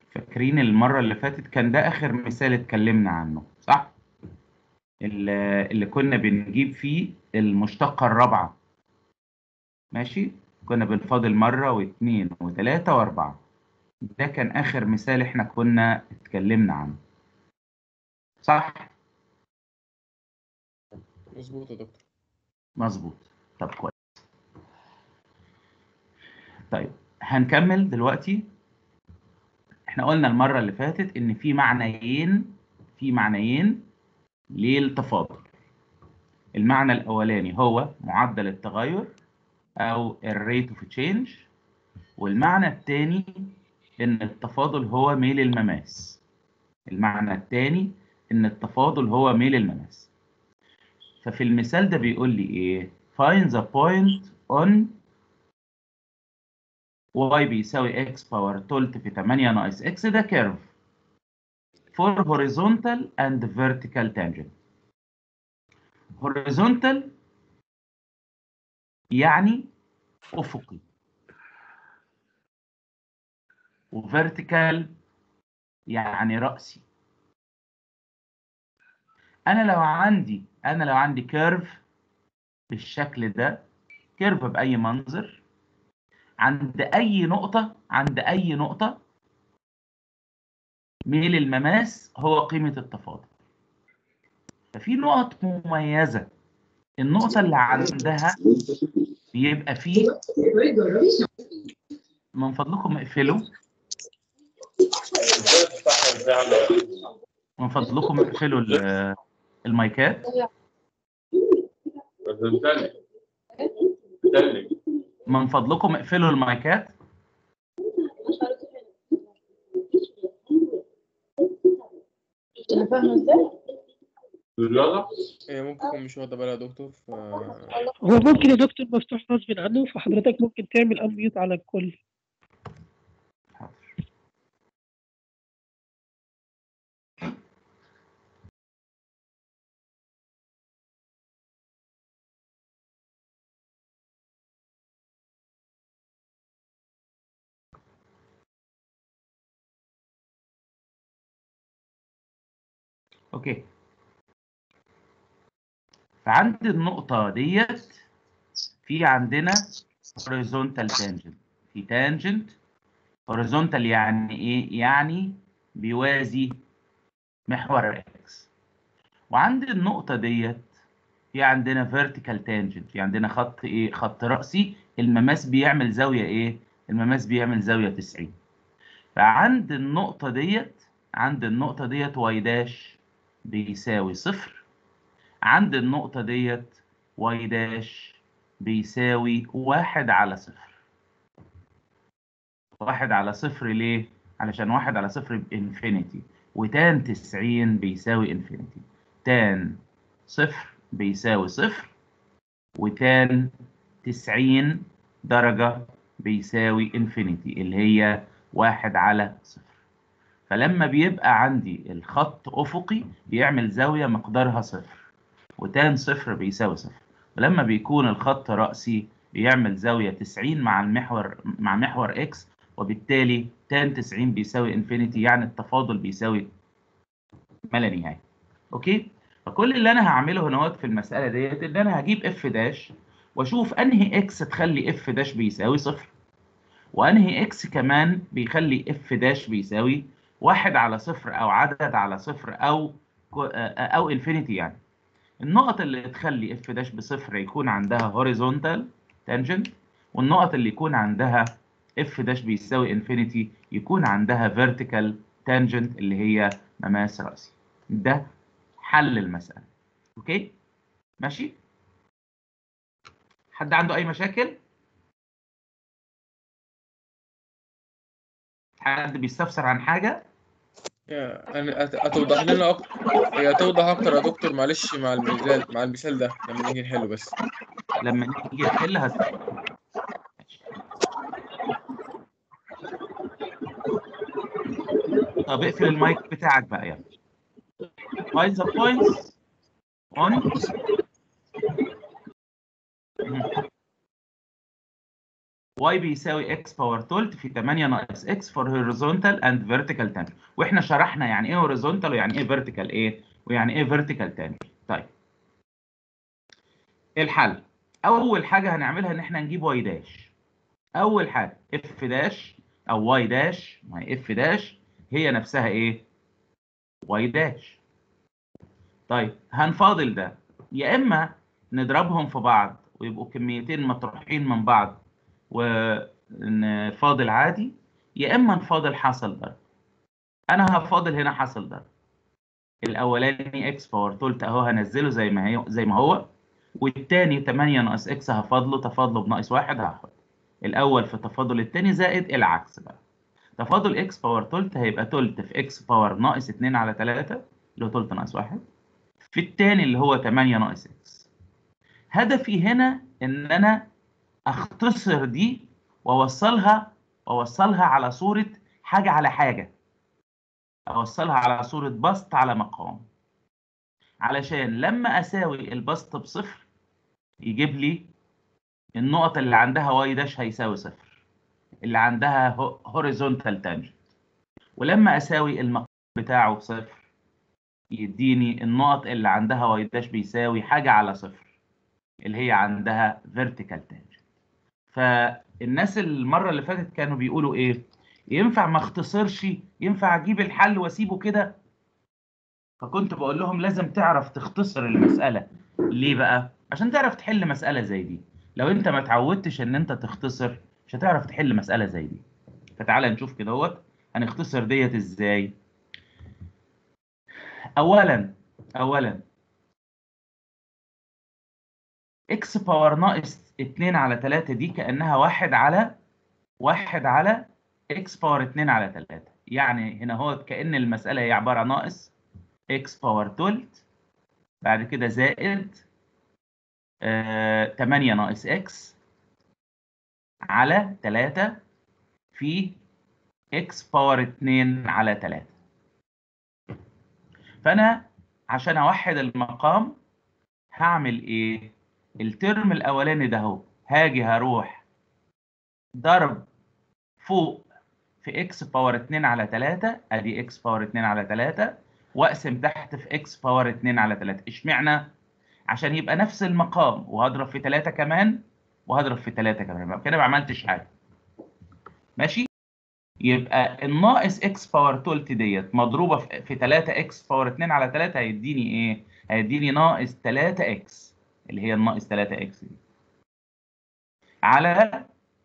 فاكرين المرة اللي فاتت كان ده آخر مثال اتكلمنا عنه صح؟ اللي اللي كنا بنجيب فيه المشتقة الرابعة ماشي؟ كنا بنفاضل مرة واثنين وثلاثة وأربعة ده كان آخر مثال احنا كنا اتكلمنا عنه صح؟ مظبوط يا دكتور مظبوط طب كويس طيب هنكمل دلوقتي احنا قلنا المرة اللي فاتت ان في معنيين في معنيين للتفاضل المعنى الاولاني هو معدل التغير او الريت اوف تشينج والمعنى الثاني ان التفاضل هو ميل المماس المعنى الثاني ان التفاضل هو ميل المماس ففي المثال ده بيقول لي ايه find the point on y بيساوي x باور تلت في 8 ناقص x ده كيرف for horizontal and vertical tangent horizontal يعني افقي وvertical يعني رأسي انا لو عندي انا لو عندي كيرف بالشكل ده كيرف باي منظر عند اي نقطة عند اي نقطة ميل المماس هو قيمة التفاضل ففي نقط مميزة النقطة اللي عندها بيبقى فيه من فضلكم اقفلوا من فضلكم اقفلوا ال- المايكات من فضلكم اقفلوا المايكات انا فاهمه ازاي هي ممكن تكون مش واخدة بالها يا دكتور ف هو ممكن يا دكتور مفتوح غصب عنه فحضرتك ممكن تعمل انميوت على الكل اوكي فعند النقطة ديت في عندنا horizontal tangent في tangent horizontal يعني ايه؟ يعني بيوازي محور x وعند النقطة ديت في عندنا vertical tangent في عندنا خط ايه؟ خط رأسي المماس بيعمل زاوية ايه؟ المماس بيعمل زاوية 90 فعند النقطة ديت عند النقطة ديت y داش بيساوي صفر عند النقطة ديت y داش بيساوي واحد على صفر واحد على صفر ليه؟ علشان واحد على صفر بإنفينيتي وتان تسعين بيساوي إنفينيتي تان صفر بيساوي صفر وتان تسعين درجة بيساوي إنفينيتي اللي هي واحد على صفر فلما بيبقى عندي الخط أفقي بيعمل زاوية مقدارها صفر وتان صفر بيساوي صفر ولما بيكون الخط رأسي بيعمل زاوية 90 مع المحور مع محور إكس وبالتالي تان 90 بيساوي انفينيتي يعني التفاضل بيساوي ما لا نهاية أوكي فكل اللي أنا هعمله هنا في المسألة ديت إن أنا هجيب اف داش وأشوف أنهي إكس تخلي اف داش بيساوي صفر وأنهي إكس كمان بيخلي اف داش بيساوي واحد على صفر أو عدد على صفر أو أو انفينيتي يعني النقط اللي تخلي اف داش بصفر يكون عندها هوريزونتال تانجنت والنقط اللي يكون عندها اف داش بيساوي انفينيتي يكون عندها فيرتيكال تانجنت اللي هي مماس رأسي ده حل المسألة اوكي ماشي حد عنده اي مشاكل حد بيستفسر عن حاجة يا انا هت- هتوضح لنا اكتر هي هتوضح اكتر يا دكتور معلش مع المثال مع المثال ده لما نيجي نحله بس لما نيجي نحل هت... طب اقفل المايك بتاعك بقى يلا find the points on y بيساوي x باور تلت في 8 ناقص x for horizontal and vertical tangent واحنا شرحنا يعني ايه horizontal ويعني ايه vertical ايه ويعني ايه vertical tangent طيب الحل اول حاجه هنعملها ان احنا نجيب y داش اول حاجه f داش او y داش ما هي f داش هي نفسها ايه y داش طيب هنفاضل ده يا اما نضربهم في بعض ويبقوا كميتين مطروحين من بعض ونفاضل عادي يا اما نفاضل حاصل ضرب انا هفاضل هنا حاصل ضرب الاولاني اكس باور تلت اهو هنزله زي ما هي زي ما هو والتاني 8 ناقص اكس هفاضله تفاضله بناقص واحد هاخد الاول في تفاضل التاني زائد العكس بقى تفاضل اكس باور تلت هيبقى تلت في اكس باور ناقص 2 على 3 اللي هو تلت ناقص واحد في التاني اللي هو 8 ناقص اكس هدفي هنا ان انا اختصر دي واوصلها واوصلها على صورة حاجة على حاجة اوصلها على صورة بسط على مقام علشان لما اساوي البسط بصفر يجيب لي النقط اللي عندها واي داش هيساوي صفر اللي عندها هوريزونتال تانجنت ولما اساوي المقام بتاعه بصفر يديني النقط اللي عندها واي داش بيساوي حاجة على صفر اللي هي عندها فيرتيكال تانجنت فالناس المرة اللي فاتت كانوا بيقولوا ايه ينفع ما اختصرش ينفع اجيب الحل واسيبه كده فكنت بقول لهم لازم تعرف تختصر المسألة ليه بقى عشان تعرف تحل مسألة زي دي لو انت ما اتعودتش ان انت تختصر مش هتعرف تحل مسألة زي دي فتعالى نشوف كده اهوت هنختصر ديت ازاي اولا اولا اكس باور ناقص 2 على 3 دي كانها واحد على واحد على اكس باور 2 على 3 يعني هنا هو كان المساله هي عباره عن ناقص اكس باور تلت بعد كده زائد آه 8 ناقص اكس على 3 في اكس باور 2 على 3 فانا عشان اوحد المقام هعمل ايه الترم الاولاني ده اهو هاجي هروح ضرب فوق في اكس باور 2 على 3 ادي اكس باور 2 على 3 واقسم تحت في اكس باور 2 على 3 اشمعنى عشان يبقى نفس المقام وهضرب في 3 كمان وهضرب في 3 كمان يبقى كده ما عملتش حاجه ماشي يبقى الناقص اكس باور تلت ديت مضروبه في 3 اكس باور 2 على 3 هيديني ايه هيديني ناقص 3 اكس اللي هي الناقص 3 اكس دي على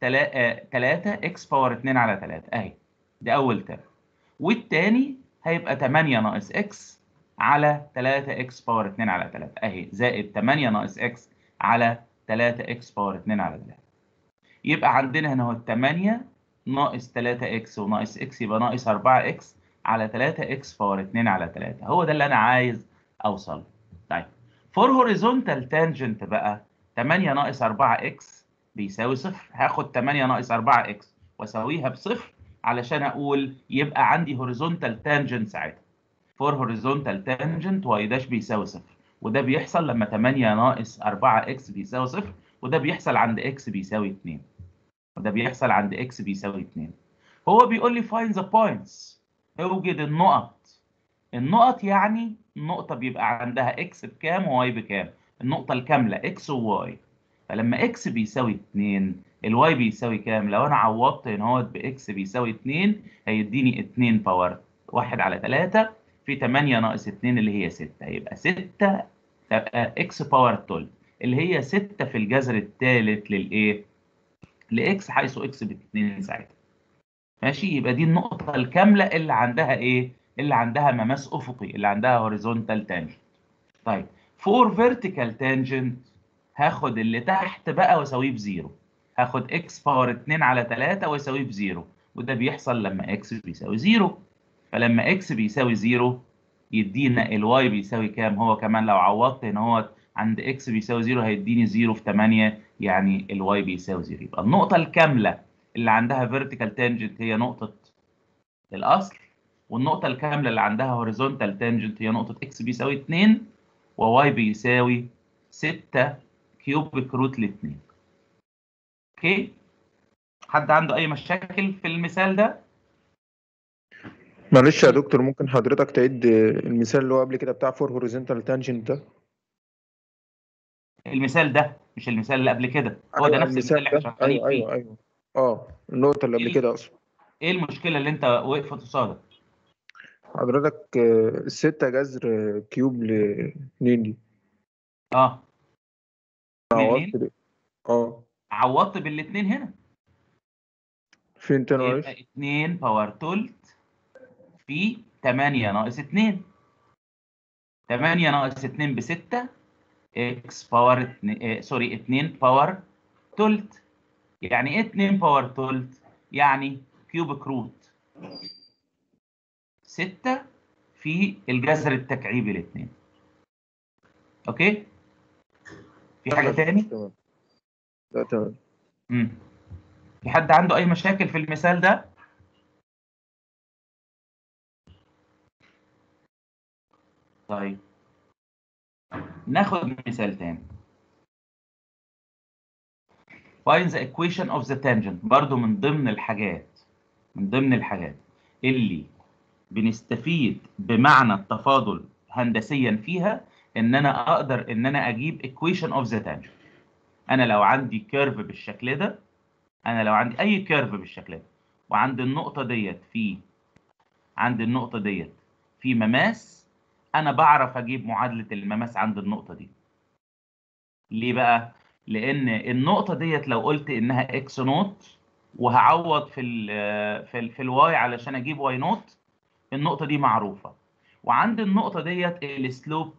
3 اكس باور 2 على 3 اهي ده اول ترم والتاني هيبقى 8 ناقص اكس على 3 اكس باور 2 على 3 اهي زائد 8 ناقص اكس على 3 اكس باور 2 على 3 يبقى عندنا هنا هو 8 ناقص 3 اكس وناقص اكس يبقى ناقص 4 اكس على 3 اكس باور 2 على 3 هو ده اللي انا عايز اوصل طيب فور هوريزونتال تانجنت بقى 8 ناقص 4 اكس بيساوي صفر هاخد 8 ناقص 4 اكس واساويها بصفر علشان اقول يبقى عندي هوريزونتال تانجنت ساعتها فور هوريزونتال تانجنت واي داش بيساوي صفر وده بيحصل لما 8 ناقص 4 اكس بيساوي صفر وده بيحصل عند اكس بيساوي 2 وده بيحصل عند اكس بيساوي 2 هو بيقول لي find the points اوجد النقط النقط يعني النقطة بيبقى عندها اكس بكام وواي بكام النقطة الكاملة اكس وواي فلما اكس بيساوي 2 الواي بيساوي كام لو انا عوضت هنا اهوت باكس بيساوي 2 هيديني 2 باور 1 على 3 في 8 ناقص 2 اللي هي 6 يبقى 6 اكس باور 12 اللي هي 6 في الجذر الثالث للايه لاكس حيث اكس ب 2 ساعتها ماشي يبقى دي النقطة الكاملة اللي عندها ايه اللي عندها مماس افقي اللي عندها هوريزونتال تانجنت طيب فور فيرتيكال تانجنت هاخد اللي تحت بقى واساويه بزيرو هاخد اكس باور 2 على 3 واساويه بزيرو وده بيحصل لما اكس بيساوي زيرو فلما اكس بيساوي زيرو يدينا الواي بيساوي كام هو كمان لو عوضت هنا هو عند اكس بيساوي زيرو هيديني زيرو في 8 يعني الواي بيساوي زيرو يبقى النقطة الكاملة اللي عندها فيرتيكال تانجنت هي نقطة الأصل والنقطة الكاملة اللي عندها هوريزونتال تانجنت هي نقطة اكس بيساوي 2 وواي بيساوي 6 كيوبيك روت ل 2 اوكي حد عنده اي مشاكل في المثال ده معلش يا دكتور ممكن حضرتك تعيد المثال اللي هو قبل كده بتاع فور هوريزونتال تانجنت ده المثال ده مش المثال اللي قبل كده هو ده أيوة، نفس المثال اللي احنا ده شغالين ايوه فيه ايوه ايوه اه النقطة اللي قبل إيه؟ كده اقصد ايه المشكله اللي انت وقفت قصادك حضرتك آه، الستة جذر كيوب لاتنين دي اه اتنين عوضت ب- اه عوضت بالاثنين هنا فين تاني معلش يبقى 2 باور تلت في 8 ناقص 2 8 ناقص 2 ب 6 اكس باور اتنين- آه، سوري 2 باور تلت يعني ايه 2 باور تلت يعني كيوبك روت 6 في الجذر التكعيبي الاثنين اوكي في حاجه تاني تمام لا تمام امم في حد عنده اي مشاكل في المثال ده طيب ناخد مثال تاني find the equation of the tangent برضو من ضمن الحاجات من ضمن الحاجات اللي بنستفيد بمعنى التفاضل هندسيا فيها ان انا اقدر ان انا اجيب equation of the tangent انا لو عندي كيرف بالشكل ده انا لو عندي اي كيرف بالشكل ده وعند النقطه ديت في عند النقطه ديت في مماس انا بعرف اجيب معادله المماس عند النقطه دي ليه بقى لان النقطه ديت لو قلت انها اكس نوت وهعوض في ال في ال في الواي علشان اجيب واي نوت النقطه دي معروفه وعند النقطه ديت السلوب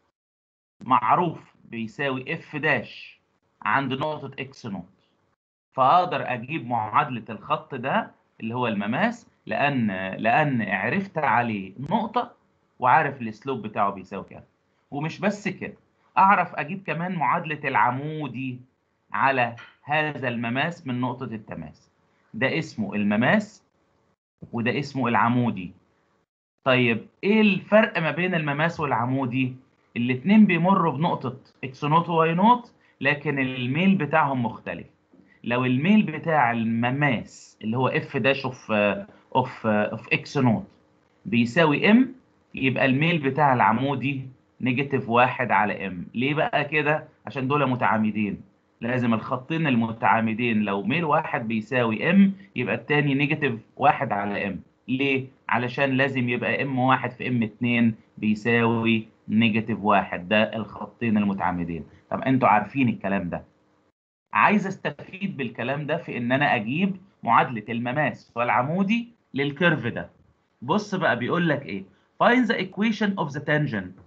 معروف بيساوي اف داش عند نقطه اكس نوت فاقدر اجيب معادله الخط ده اللي هو المماس لان لان عرفت عليه نقطه وعارف الاسلوب بتاعه بيساوي كام ومش بس كده اعرف اجيب كمان معادله العمودي على هذا المماس من نقطه التماس ده اسمه المماس وده اسمه العمودي طيب ايه الفرق ما بين المماس والعمودي الاتنين بيمروا بنقطه اكس نوت وواي نوت لكن الميل بتاعهم مختلف لو الميل بتاع المماس اللي هو اف داش اوف اوف اوف اكس نوت بيساوي ام يبقى الميل بتاع العمودي نيجاتيف واحد على ام ليه بقى كده عشان دول متعامدين لازم الخطين المتعامدين لو ميل واحد بيساوي ام يبقى التاني نيجاتيف واحد على ام ليه علشان لازم يبقى ام واحد في ام اتنين بيساوي نيجاتيف واحد ده الخطين المتعامدين طب انتوا عارفين الكلام ده عايز استفيد بالكلام ده في ان انا اجيب معادله المماس والعمودي للكيرف ده بص بقى بيقول لك ايه find the equation of the tangent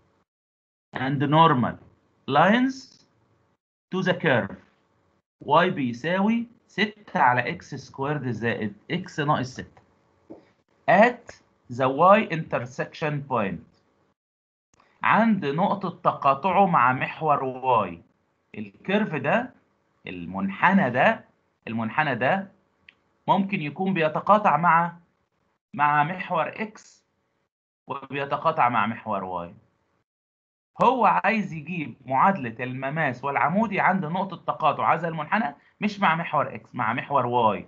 and normal lines to the curve y بيساوي 6 على x سكويرد زائد x ناقص 6 at the y intersection point عند نقطة تقاطعه مع محور y الكيرف ده المنحنى ده المنحنى ده ممكن يكون بيتقاطع مع مع محور اكس وبيتقاطع مع محور واي هو عايز يجيب معادلة المماس والعمودي عند نقطة تقاطع هذا المنحنى مش مع محور اكس مع محور واي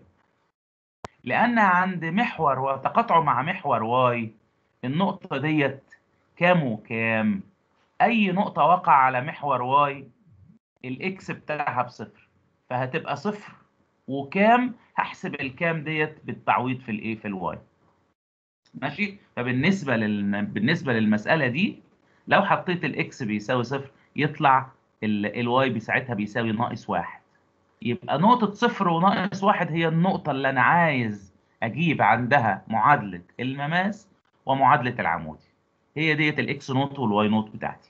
لأن عند محور وتقاطعه مع محور واي النقطة ديت كام وكام أي نقطة وقع على محور واي الاكس بتاعها بصفر فهتبقى صفر وكام هحسب الكام ديت بالتعويض في الايه في الواي ماشي فبالنسبه لل... بالنسبه للمساله دي لو حطيت الاكس بيساوي صفر يطلع ال... الواي بساعتها بيساوي ناقص واحد يبقى نقطه صفر وناقص واحد هي النقطه اللي انا عايز اجيب عندها معادله المماس ومعادله العمودي هي ديت الاكس نوت والواي نوت بتاعتي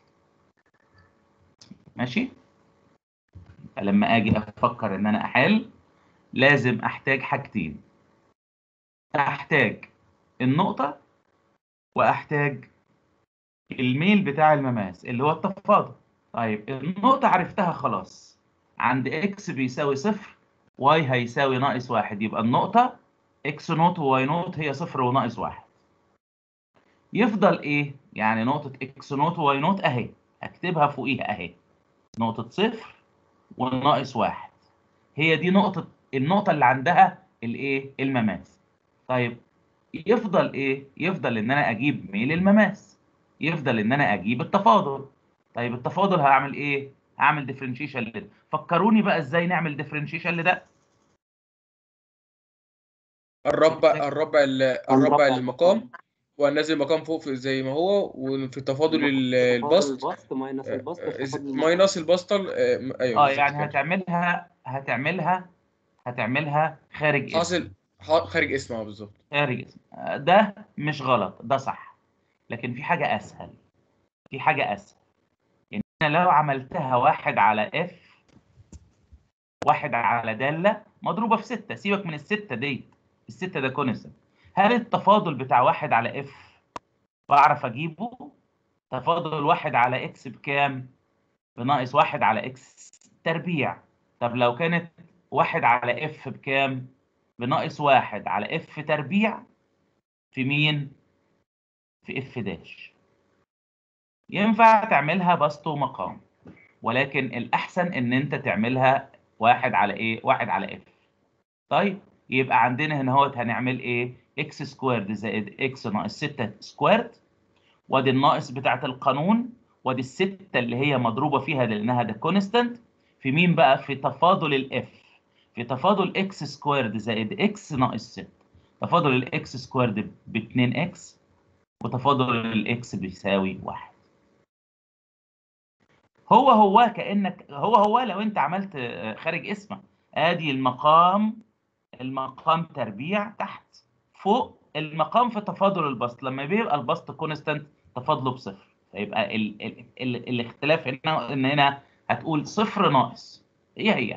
ماشي لما اجي افكر ان انا احل لازم احتاج حاجتين احتاج النقطة واحتاج الميل بتاع المماس اللي هو التفاضل طيب النقطة عرفتها خلاص عند اكس بيساوي صفر واي هيساوي ناقص واحد يبقى النقطة اكس نوت وواي نوت هي صفر وناقص واحد يفضل ايه؟ يعني نقطة اكس نوت وواي نوت اهي اكتبها فوقيها اهي نقطة صفر وناقص واحد هي دي نقطة النقطه اللي عندها الايه المماس طيب يفضل ايه يفضل ان انا اجيب ميل المماس يفضل ان انا اجيب التفاضل طيب التفاضل هعمل ايه هعمل ديفرنشيشن لده فكروني بقى ازاي نعمل ديفرنشيشن لده الربع الربع ال- الربع المقام وهننزل المقام فوق في زي ما هو وفي تفاضل ال- البسط البسط ماينس آه، البسط آه، تفاضل المقام. ماينس البسطل آه، م- ايوه اه بالظبط يعني كده. هتعملها هتعملها هتعملها خارج اسم حاصل ح- خارج اسمها بالظبط خارج اسم آه، ده مش غلط ده صح لكن في حاجة أسهل في حاجة أسهل يعني أنا لو عملتها واحد على اف واحد على دالة مضروبة في ستة سيبك من الستة دي الستة ده كونستنت هل التفاضل بتاع واحد على اف بعرف أجيبه تفاضل واحد على اكس بكام بناقص واحد على اكس تربيع طب لو كانت واحد على اف بكام بناقص واحد على اف تربيع في مين في اف داش ينفع تعملها بسط ومقام ولكن الاحسن ان انت تعملها واحد على ايه واحد على اف طيب يبقى عندنا هنا اهوت هنعمل ايه اكس سكويرد زائد اكس ناقص 6 سكويرد وادي الناقص بتاعت القانون وادي الستة اللي هي مضروبة فيها لانها ده كونستانت في مين بقى في تفاضل الاف في تفاضل اكس سكويرد زائد اكس ناقص 6 تفاضل الاكس سكويرد ب 2 اكس وتفاضل الاكس بيساوي واحد هو هو كانك هو هو لو انت عملت آه، خارج اسمه ادي المقام المقام تربيع تحت فوق المقام في تفاضل البسط لما بيبقى البسط كونستانت تفاضله بصفر فيبقى ال ال ال الاختلاف هنا ان هنا هتقول صفر ناقص هي هي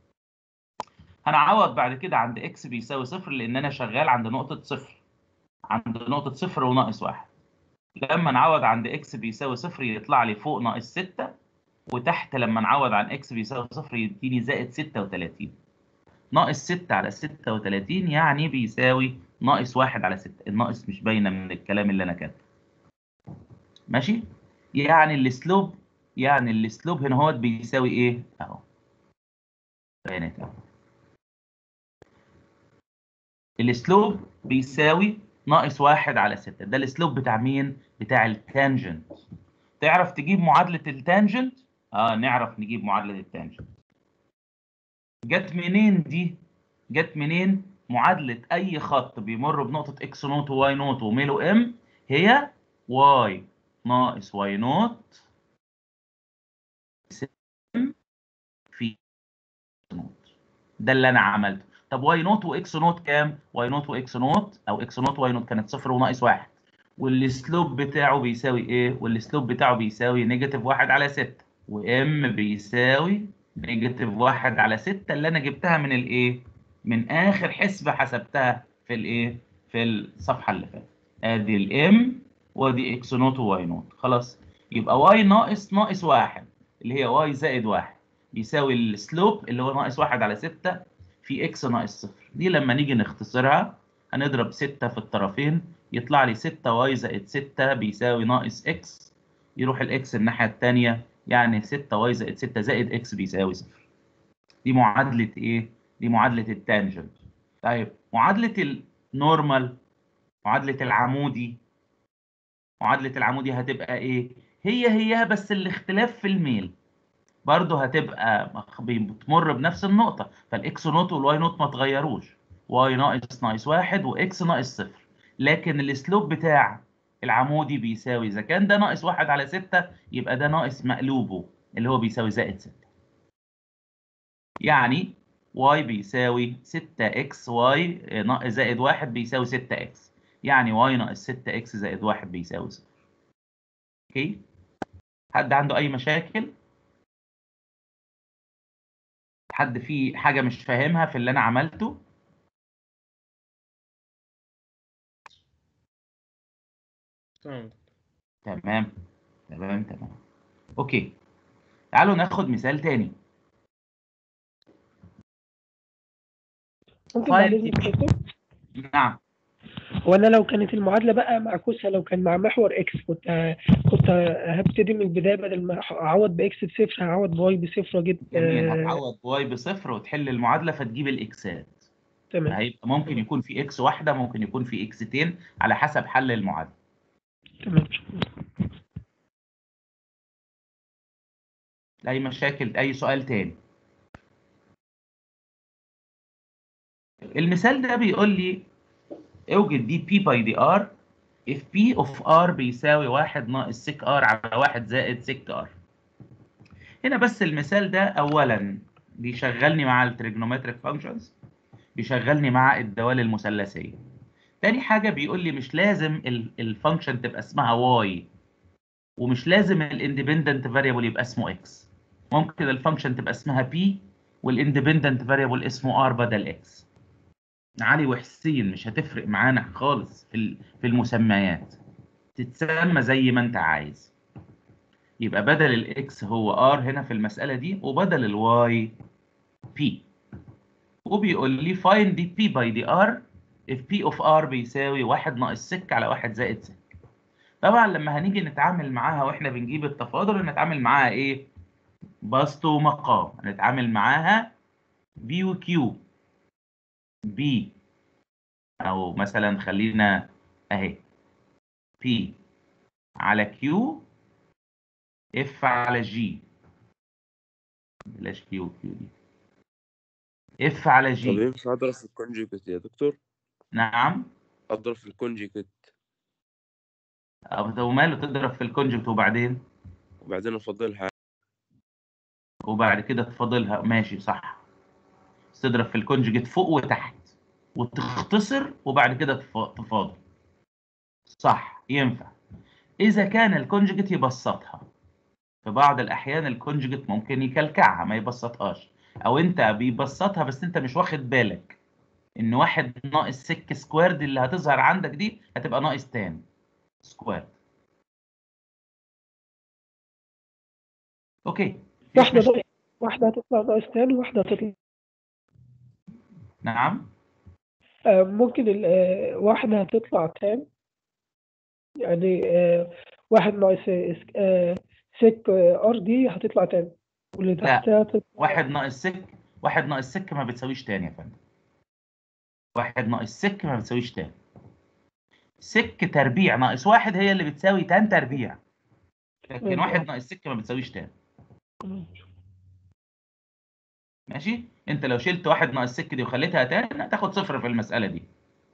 هنعوض بعد كده عند اكس بيساوي صفر لان انا شغال عند نقطه صفر عند نقطه صفر وناقص واحد لما نعوض عند اكس بيساوي صفر يطلع لي فوق ناقص 6 وتحت لما نعوض عن اكس بيساوي صفر يديني زائد 36 ناقص 6 على 36 يعني بيساوي ناقص 1 على 6 الناقص مش باينه من الكلام اللي انا كاتبه ماشي يعني السلوب يعني السلوب هنا هو بيساوي ايه اهو بيانات اهو السلوب بيساوي ناقص 1 على 6 ده السلوب بتاع مين بتاع التانجنت تعرف تجيب معادله التانجنت اه نعرف نجيب معادله التانجنت جت منين دي جت منين معادله اي خط بيمر بنقطه اكس نوت وواي نوت وميله ام هي واي ناقص واي نوت في نوت ده اللي انا عملته طب واي نوت واكس نوت كام واي نوت واكس نوت او اكس نوت واي نوت كانت صفر وناقص واحد والسلوب بتاعه بيساوي ايه والسلوب بتاعه بيساوي نيجاتيف واحد على ستة وام بيساوي نيجاتيف واحد على ستة اللي انا جبتها من الايه من اخر حسبة حسبتها في الايه في الصفحة اللي فاتت ادي الام وادي اكس نوت وواي نوت خلاص يبقى واي ناقص ناقص واحد اللي هي واي زائد واحد بيساوي السلوب اللي هو ناقص واحد على ستة في اكس ناقص صفر دي لما نيجي نختصرها هنضرب ستة في الطرفين يطلع لي 6 واي زائد 6 بيساوي ناقص اكس يروح الاكس الناحية التانية يعني 6 واي زائد 6 زائد اكس بيساوي صفر دي معادلة ايه؟ دي معادلة التانجنت طيب معادلة النورمال معادلة العمودي معادلة العمودي هتبقى ايه؟ هي هي بس الاختلاف في الميل برضه هتبقى مخ- بتمر بنفس النقطة فالاكس نوت والواي نوت ما اتغيروش واي ناقص ناقص واحد واكس ناقص صفر لكن السلوب بتاع العمودي بيساوي اذا كان ده ناقص واحد على ستة يبقى ده ناقص مقلوبه اللي هو بيساوي زائد ستة يعني y بيساوي 6x y ناقص زائد واحد بيساوي 6x يعني y ناقص 6x زائد واحد بيساوي صفر اوكي حد عنده اي مشاكل حد فيه حاجة مش فاهمها في اللي انا عملته تمام تمام تمام تمام اوكي تعالوا ناخد مثال تاني ممكن طيب. بعد اذنك يا دكتور نعم هو انا لو كانت المعادله بقى معكوسه لو كان مع محور اكس كنت ه- كنت هبتدي من البدايه بدل ما اعوض باكس بصفر هعوض باي بصفر واجيب جميل آه، هتعوض واي بصفر وتحل المعادله فتجيب الاكسات تمام هيبقى ممكن يكون في اكس واحده ممكن يكون في اكستين على حسب حل المعادله تمام اي مشاكل اي سؤال تاني المثال ده بيقول لي اوجد دي بي باي دي ار if p of r بيساوي واحد ناقص سك r على واحد زائد سك r هنا بس المثال ده اولا بيشغلني مع التريجنومتريك فانكشنز بيشغلني مع الدوال المثلثيه تاني حاجه بيقول لي مش لازم الفانكشن تبقى اسمها y ومش لازم الاندبندنت فاريبل يبقى اسمه x ممكن الفانكشن تبقى اسمها p والاندبندنت فاريبل اسمه r بدل x علي وحسين مش هتفرق معانا خالص في ال- في المسميات تتسمى زي ما انت عايز يبقى بدل الاكس هو r هنا في المسألة دي وبدل الواي p وبيقول لي find دي p by دي r if p of r بيساوي واحد ناقص سك على واحد زائد سك طبعا لما هنيجي نتعامل معاها واحنا بنجيب التفاضل هنتعامل معاها ايه بسط ومقام هنتعامل معاها b و q b او مثلا خلينا اهي p على q f على g بلاش q q دي f على طب g ينفع اضرب في الكونجيكت يا دكتور نعم اضرب في الكونجيكت طب وماله تضرب في الكونجكت وبعدين وبعدين افضلها وبعد كده تفاضلها ماشي صح بس تضرب في الكونجكت فوق وتحت وتختصر وبعد كده تف- تفاضل صح ينفع اذا كان الكونجكت يبسطها في بعض الاحيان الكونجكت ممكن يكلكعها ما يبسطهاش او انت بيبسطها بس انت مش واخد بالك ان واحد ناقص سك سكويرد اللي هتظهر عندك دي هتبقى ناقص تاني سكويرد اوكي واحده ناقص واحده هتطلع ناقص تاني وواحده هتطلع نعم آه، ممكن ال- آه، واحده هتطلع تان يعني آه، واحد ناقص آه، سك آه، ار دي هتطلع تاني واللي لا. تحتها هتطلع واحد ناقص سك واحد ناقص سك ما بتساويش تاني يا فندم واحد ناقص سك ما بتساويش تاني سك تربيع ناقص واحد هي اللي بتساوي تان تربيع لكن ماشي. واحد ناقص سك ما بتساويش تان ماشي انت لو شلت واحد ناقص سك دي وخليتها تان هتاخد صفر في المسألة دي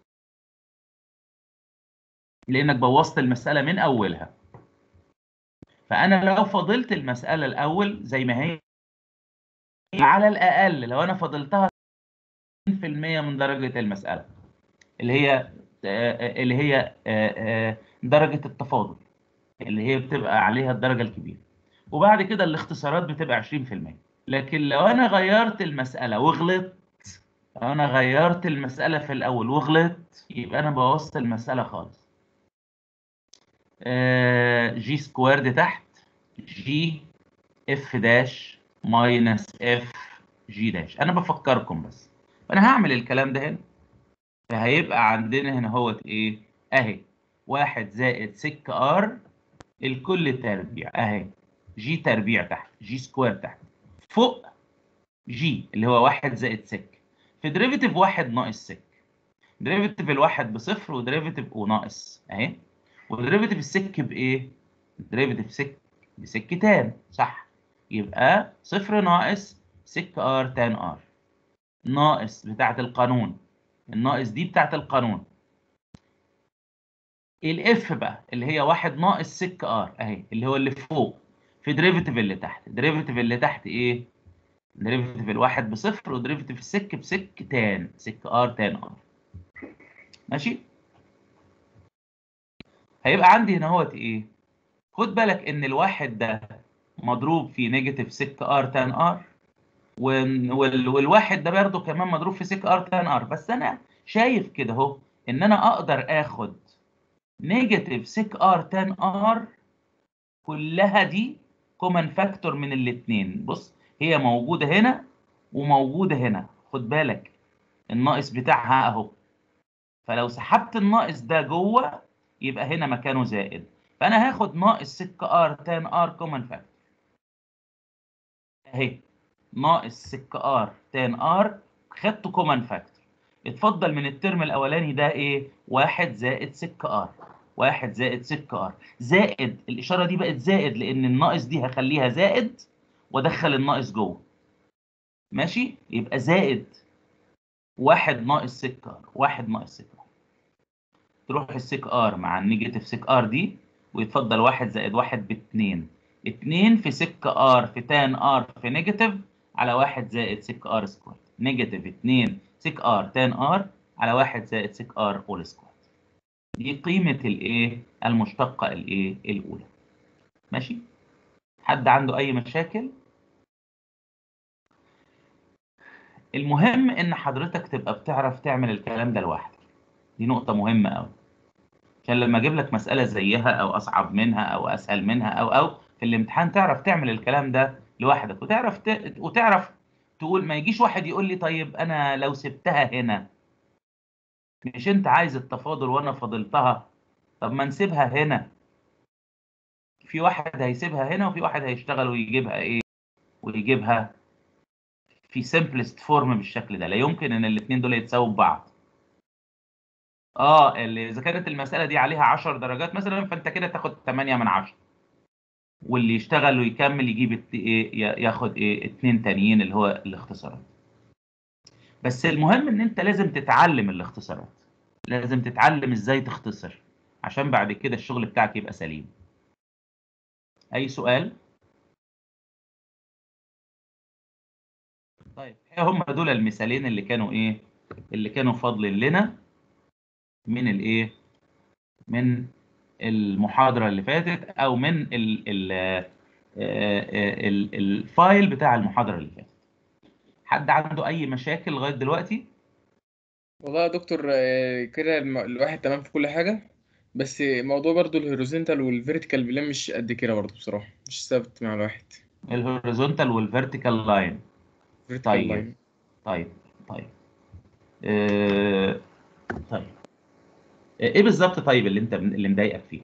لانك بوظت المسألة من اولها فانا لو فضلت المسألة الاول زي ما هي على الاقل لو انا فضلتها 20% من درجة المسألة اللي هي آه، اللي هي آه، آه، درجة التفاضل اللي هي بتبقى عليها الدرجة الكبيرة وبعد كده الاختصارات بتبقى 20% لكن لو انا غيرت المسألة وغلطت لو انا غيرت المسألة في الاول وغلطت يبقى انا بوظت المسألة خالص آه، جي سكويرد تحت جي اف داش ماينس اف جي داش انا بفكركم بس فانا هعمل الكلام ده هنا فهيبقى عندنا هنا هوت ايه اهي واحد زائد سك ار الكل تربيع اهي جي تربيع تحت جي سكوير تحت فوق جي اللي هو واحد زائد سك في ديريفيتيف واحد ناقص سك ديريفيتيف الواحد بصفر وديريفيتيف وناقص اهي وديريفيتيف السك بايه ديريفيتيف سك بسك تان صح يبقى صفر ناقص سك ار تان ار ناقص بتاعت القانون الناقص دي بتاعت القانون الاف بقى اللي هي واحد ناقص سك ار اهي اللي هو اللي فوق في ديريفيتيف اللي تحت ديريفيتيف اللي تحت ايه ديريفيتيف الواحد بصفر وديريفيتيف السك بسك تان سك ار تان ار ماشي هيبقى عندي هنا هوت ايه خد بالك ان الواحد ده مضروب في نيجاتيف سك ار تان ار وال- وال- والواحد ده برضه كمان مضروب في سك ار تان ار بس انا شايف كده اهو ان انا اقدر اخد نيجاتيف سك ار تان ار كلها دي كومن فاكتور من الاثنين بص هي موجوده هنا وموجوده هنا خد بالك الناقص بتاعها اهو فلو سحبت الناقص ده جوه يبقى هنا مكانه زائد فانا هاخد ناقص سك ار تان ار كومن فاكتور اهي ناقص سك ار تان ار خدته كومن فاكتور اتفضل من الترم الاولاني ده ايه واحد زائد سك ار واحد زائد سك ار زائد الاشاره دي بقت زائد لان الناقص دي هخليها زائد وادخل الناقص جوه ماشي يبقى زائد واحد ناقص سك ار واحد ناقص سك ار تروح السك ار مع النيجاتيف سك ار دي ويتفضل واحد زائد واحد باتنين اتنين في سك ار في تان ار في نيجاتيف على واحد زائد سك ار سكوير نيجاتيف اتنين سك ار تان ار على واحد زائد سك ار اول سكوير دي قيمة الايه المشتقة الايه الاولى ماشي حد عنده اي مشاكل المهم ان حضرتك تبقى بتعرف تعمل الكلام ده لوحدك دي نقطة مهمة قوي عشان لما اجيب لك مسألة زيها او اصعب منها او اسهل منها او او في الامتحان تعرف تعمل الكلام ده لوحدك وتعرف ت... وتعرف تقول ما يجيش واحد يقول لي طيب انا لو سبتها هنا مش انت عايز التفاضل وانا فاضلتها طب ما نسيبها هنا في واحد هيسيبها هنا وفي واحد هيشتغل ويجيبها ايه ويجيبها في simplest فورم بالشكل ده لا يمكن ان الاثنين دول يتساووا ببعض اه اللي اذا كانت المساله دي عليها 10 درجات مثلا فانت كده تاخد 8 من 10 واللي يشتغل ويكمل يجيب الت- ايه ي- ياخد ايه اتنين تانيين اللي هو الاختصارات بس المهم ان انت لازم تتعلم الاختصارات لازم تتعلم ازاي تختصر عشان بعد كده الشغل بتاعك يبقى سليم اي سؤال طيب هم دول المثالين اللي كانوا ايه اللي كانوا فضل لنا من الايه من المحاضرة اللي فاتت او من ال ال ال الفايل بتاع المحاضرة اللي فاتت حد عنده اي مشاكل لغاية دلوقتي والله يا دكتور آه، كده الم- الواحد تمام في كل حاجة بس موضوع برضو الهوريزونتال والفيرتيكال بلان مش قد كده برضو بصراحة مش ثابت مع الواحد الهوريزونتال والفيرتيكال لاين vertical طيب. line. طيب طيب آه طيب ايه بالظبط طيب اللي انت اللي مضايقك فيه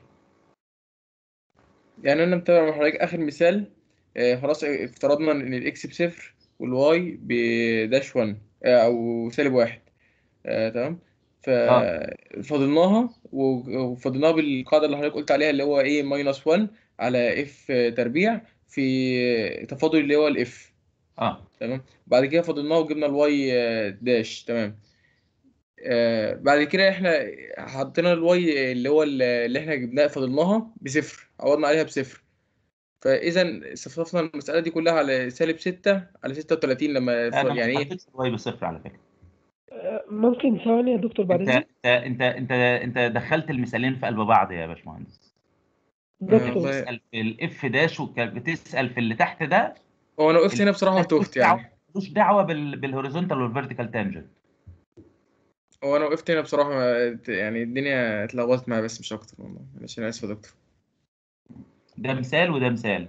يعني انا متابع مع حضرتك اخر مثال آه، خلاص افترضنا ان الاكس بصفر والواي بداش 1 آه، او سالب واحد آه، تمام ففضلناها و- وفضلناها بالقاعده اللي حضرتك قلت عليها اللي هو ايه ماينس 1 على اف تربيع في تفاضل اللي هو الاف اه تمام بعد كده فضلناه وجبنا الواي آه، داش تمام آه، بعد كده احنا حطينا الواي اللي هو اللي احنا جبناه فضلناها بصفر عوضنا عليها بصفر فاذا صفصفنا المساله دي كلها على سالب 6 على 36 لما انا يعني ما ايه حطيتش الواي بصفر على فكره آه، ممكن ثواني يا دكتور بعد انت اذنك انت انت انت انت دخلت المثالين في قلب بعض يا باشمهندس والله- دكتور بتسال في الاف داش وبتسال في اللي تحت ده هو انا وقفت هنا بصراحه ملوش وتهت يعني دعوة- ملوش دعوه بال... بالهوريزونتال والفيرتيكال تانجنت هو انا وقفت هنا بصراحه ما- يعني الدنيا اتلخبطت معايا بس مش اكتر والله معلش انا اسف يا دكتور ده مثال وده مثال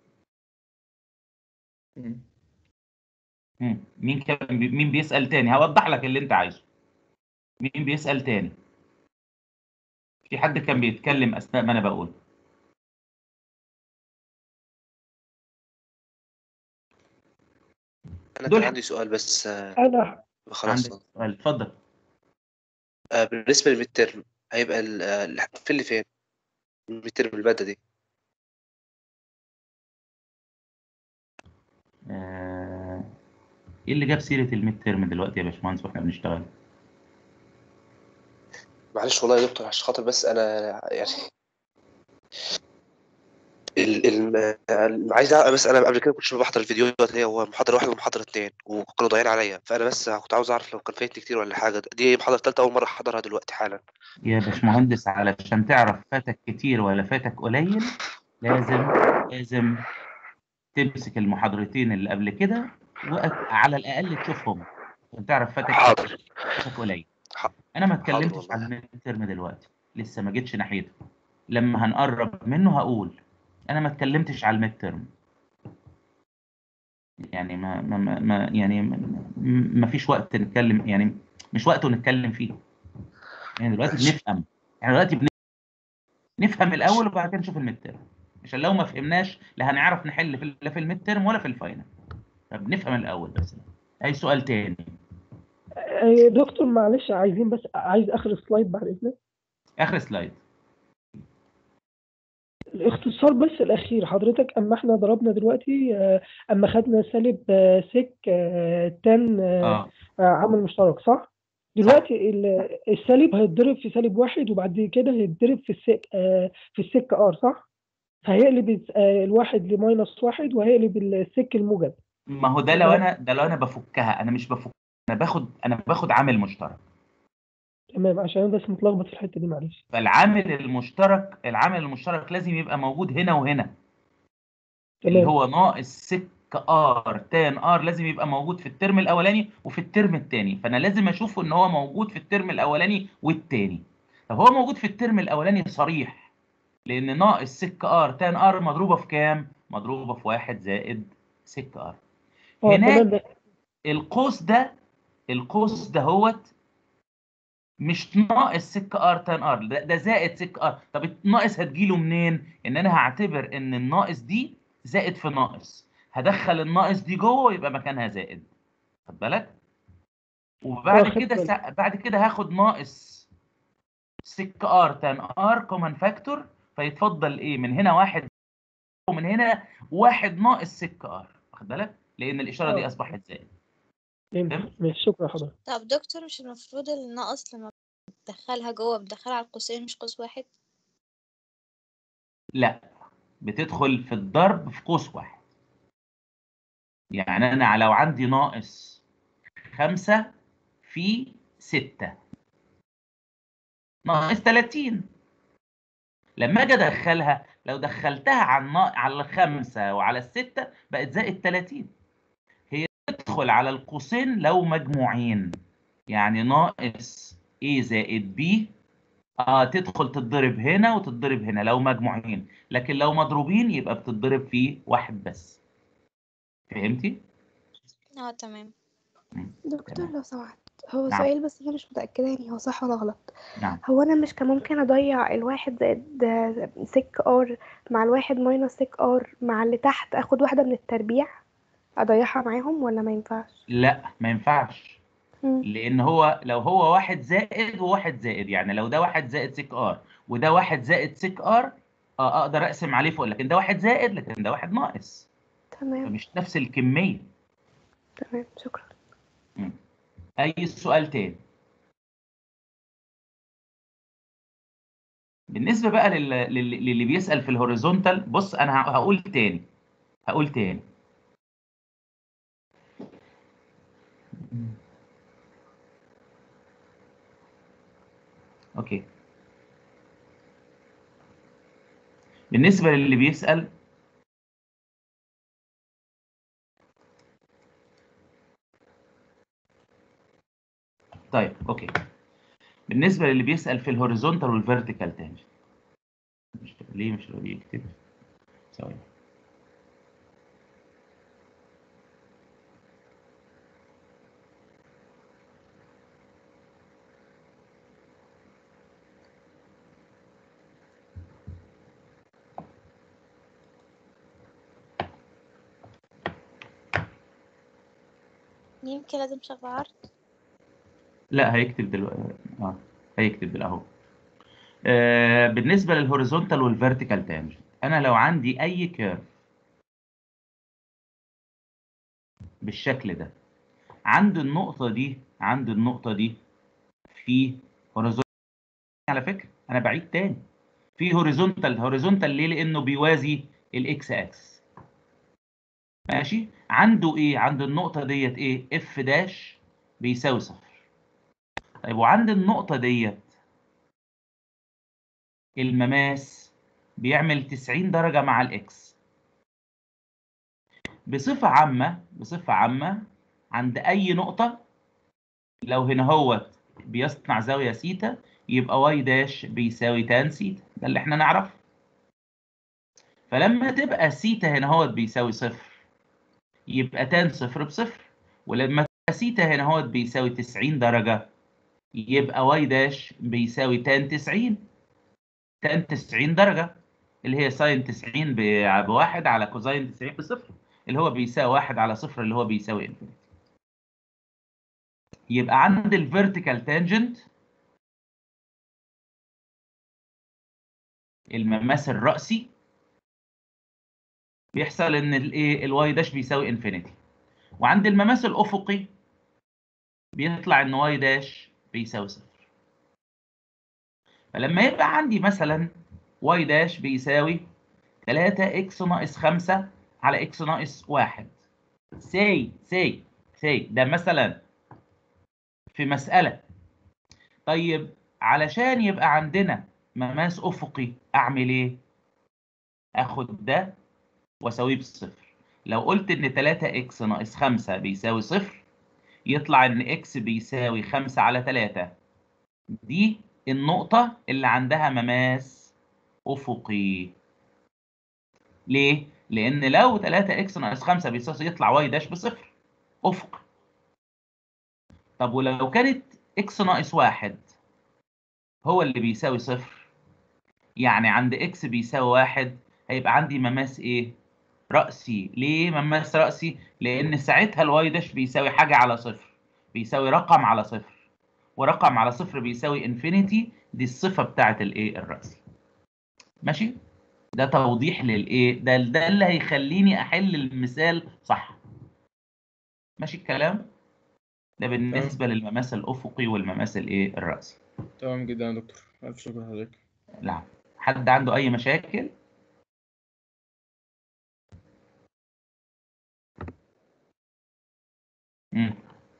مم. مم. مين كان بي... مين بيسال تاني هوضح لك اللي انت عايزه مين بيسال تاني في حد كان بيتكلم اثناء ما انا بقول انا دول كان عندي سؤال بس آه، انا خلاص عندك سؤال اتفضل آه، بالنسبه للميد ترم هيبقى ال- آه، الفل فين الميد ترم الماده دي آه... ايه اللي جاب سيره الميد تيرم دلوقتي يا باشمهندس واحنا بنشتغل معلش والله يا دكتور عشان خاطر بس انا يعني ال ال آه، عايز أعرف بس انا قبل كده كنتش بحضر الفيديوهات هي هو محاضره واحده ومحاضره اتنين وكانوا ضايعين عليا فانا بس كنت عاوز اعرف لو كان فايتني كتير ولا حاجه دي محاضره ثالثه اول مره احضرها دلوقتي حالا يا باشمهندس علشان تعرف فاتك كتير ولا فاتك قليل لازم لازم تمسك المحاضرتين اللي قبل كده وعلى الاقل تشوفهم عشان تعرف فاتك حاضر كتير فاتك قليل ح- انا ما حاضر اتكلمتش والله. عن الميد ترم دلوقتي لسه ما جيتش ناحيته لما هنقرب منه هقول انا ما اتكلمتش على الميد ترم يعني ما, ما, ما ما- يعني ما, ما فيش وقت نتكلم يعني مش وقته نتكلم فيه يعني دلوقتي بنفهم يعني دلوقتي بن... نفهم الاول وبعد كده نشوف الميد ترم عشان لو ما فهمناش لا هنعرف نحل في لا في الميد ترم ولا في الفاينل فبنفهم الاول بس اي سؤال تاني آه، دكتور معلش عايزين بس عايز اخر سلايد بعد اذنك اخر سلايد الاختصار بس الاخير حضرتك اما احنا ضربنا دلوقتي آه، اما خدنا سالب آه، سك آه، تان آه، اه آه، عامل مشترك صح؟ دلوقتي ال- السالب هيتضرب في سالب واحد وبعد كده هيتضرب في السك آه، في السك ار صح؟ فهيقلب الس- آه، الواحد لماينس واحد وهيقلب السك الموجب ما هو ده لو انا ده لو انا بفكها انا مش بفك انا باخد انا باخد عامل مشترك تمام عشان انا بس متلخبط في الحته دي معلش فالعامل المشترك العامل المشترك لازم يبقى موجود هنا وهنا اللي تمام هو ناقص سك ار تان ار لازم يبقى موجود في الترم الاولاني وفي الترم الثاني فانا لازم اشوفه ان هو موجود في الترم الاولاني والثاني طب هو موجود في الترم الاولاني صريح لان ناقص سك ار تان ار مضروبه في كام مضروبه في واحد زائد سك ار اه هناك تمام ده القوس ده القوس دهوت مش ناقص سك ار تان ار ده, ده زائد سك ار طب الناقص هتجيله منين ان انا هعتبر ان الناقص دي زائد في ناقص هدخل الناقص دي جوه يبقى مكانها زائد خد بالك اه وبعد خدت كده بالي سا... بعد كده هاخد ناقص سك ار تان ار كومن فاكتور فيتفضل ايه من هنا واحد ومن هنا واحد ناقص سك ار واخد بالك لان الاشاره دي اه اصبحت زائد فهمت فهمت ماشي شكرا حضرتك طب دكتور مش المفروض الناقص لما بتدخلها جوه بتدخلها على القوسين مش قوس واحد لا بتدخل في الضرب في قوس واحد يعني انا لو عندي ناقص خمسة في ستة ناقص 30 لما اجي ادخلها لو دخلتها على النا- على الخمسة وعلى الستة بقت زائد 30 هي تدخل على القوسين لو مجموعين يعني ناقص A زائد B اه تدخل تتضرب هنا وتتضرب هنا لو مجموعين لكن لو مضروبين يبقى بتتضرب في واحد بس فهمتي؟ اه تمام مم. دكتور تمام لو سمحت هو نعم سؤال بس انا مش متأكدة يعني هو صح ولا غلط نعم هو انا مش كان ممكن اضيع الواحد زائد سك ار مع الواحد ماينس سك ار مع اللي تحت اخد واحدة من التربيع اضيعها معاهم ولا ما ينفعش لا ما ينفعش مم. لان هو لو هو واحد زائد وواحد زائد يعني لو ده واحد زائد سك ار وده واحد زائد سك ار اه اقدر اقسم عليه فوق لكن ده واحد زائد لكن ده واحد ناقص تمام فمش نفس الكميه تمام شكرا مم. اي سؤال تاني بالنسبه بقى لل... لل... للي بيسال في الهوريزونتال بص انا ه- هقول تاني هقول تاني اوكي بالنسبه للي بيسال طيب اوكي بالنسبه للي بيسال في الهوريزونتال والفيرتيكال تانجنت مش ليه مش راضي يكتب ثواني يمكن لازم شغل عرض لا هيكتب دلوقتي اه هيكتب دلوقتي اهو آه بالنسبه للهوريزونتال والفيرتيكال تانجنت انا لو عندي اي كيرف بالشكل ده عند النقطه دي عند النقطه دي في هوريزونتال على فكره انا بعيد تاني في هوريزونتال هوريزونتال ليه لانه بيوازي الاكس اكس ماشي عنده ايه عند النقطه ديت ايه اف داش بيساوي صفر طيب وعند النقطه ديت المماس بيعمل 90 درجه مع الاكس بصفه عامه بصفه عامه عند اي نقطه لو هنا هوت بيصنع زاويه سيتا يبقى واي داش بيساوي تان سيتا ده اللي احنا نعرفه فلما تبقى سيتا هنا هوت بيساوي صفر يبقى تان صفر بصفر ولما تبقى سيتا هنا هوت بيساوي 90 درجة يبقى واي داش بيساوي تان 90 تان 90 درجة اللي هي ساين 90 ب- بواحد على كوزاين 90 بصفر اللي هو بيساوي واحد على صفر اللي هو بيساوي انفينيتي يبقى عند الفيرتيكال تانجنت المماس الرأسي بيحصل ان الايه الواي داش بيساوي انفينيتي وعند المماس الافقي بيطلع ان واي داش بيساوي صفر فلما يبقى عندي مثلا واي داش بيساوي 3 اكس ناقص 5 على اكس ناقص 1 سي سي سي ده مثلا في مسألة طيب علشان يبقى عندنا مماس أفقي أعمل إيه؟ آخد ده وأساويه بصفر لو قلت إن 3 إكس ناقص 5 بيساوي صفر يطلع إن إكس بيساوي 5 على 3 دي النقطة اللي عندها مماس أفقي ليه؟ لأن لو 3 إكس ناقص 5 بيساوي يطلع واي داش بصفر أفقي طب ولو كانت إكس ناقص 1 هو اللي بيساوي صفر يعني عند إكس بيساوي واحد هيبقى عندي مماس إيه؟ رأسي ليه مماس رأسي؟ لأن ساعتها الواي داش بيساوي حاجة على صفر بيساوي رقم على صفر ورقم على صفر بيساوي انفينيتي دي الصفة بتاعت الإيه الرأسي ماشي؟ ده توضيح للإيه؟ ده ده اللي هيخليني أحل المثال صح ماشي الكلام؟ ده بالنسبة للمماس الأفقي والمماس الإيه الرأسي تمام جدا يا دكتور ألف شكر لحضرتك نعم حد عنده أي مشاكل؟ مم.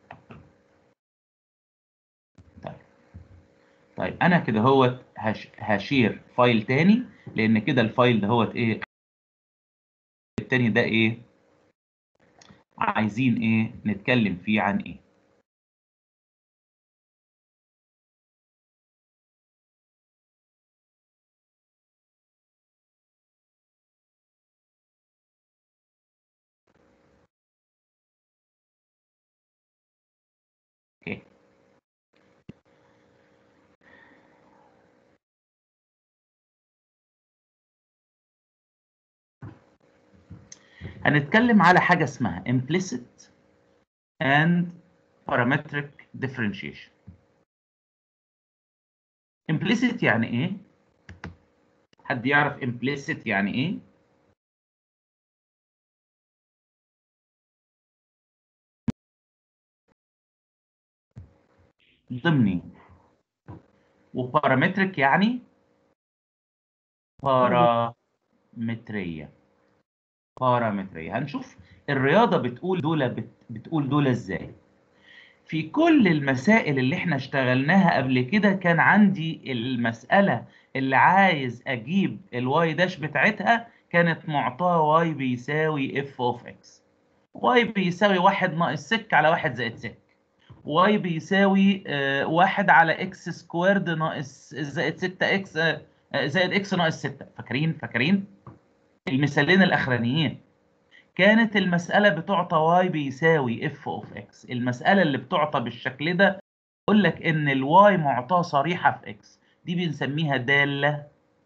طيب طيب أنا كده هوت هش... هشير فايل تاني لأن كده الفايل ده هوت إيه التاني ده إيه عايزين إيه نتكلم فيه عن إيه اوكي هنتكلم على حاجة اسمها implicit and parametric differentiation implicit يعني ايه؟ حد يعرف implicit يعني ايه؟ ضمني وبارامتريك يعني بارامترية بارامترية هنشوف الرياضة بتقول دول بت... بتقول دول ازاي في كل المسائل اللي احنا اشتغلناها قبل كده كان عندي المسألة اللي عايز اجيب الواي داش بتاعتها كانت معطاة واي بيساوي اف اوف اكس واي بيساوي واحد ناقص سك على واحد زائد سك واي بيساوي آه، واحد على اكس سكويرد ناقص زائد 6 اكس آه، آه، زائد اكس ناقص 6 فاكرين فاكرين المثالين الاخرانيين كانت المسألة بتعطى واي بيساوي اف اوف اكس المسألة اللي بتعطى بالشكل ده يقول لك ان الواي معطاة صريحة في اكس دي بنسميها دالة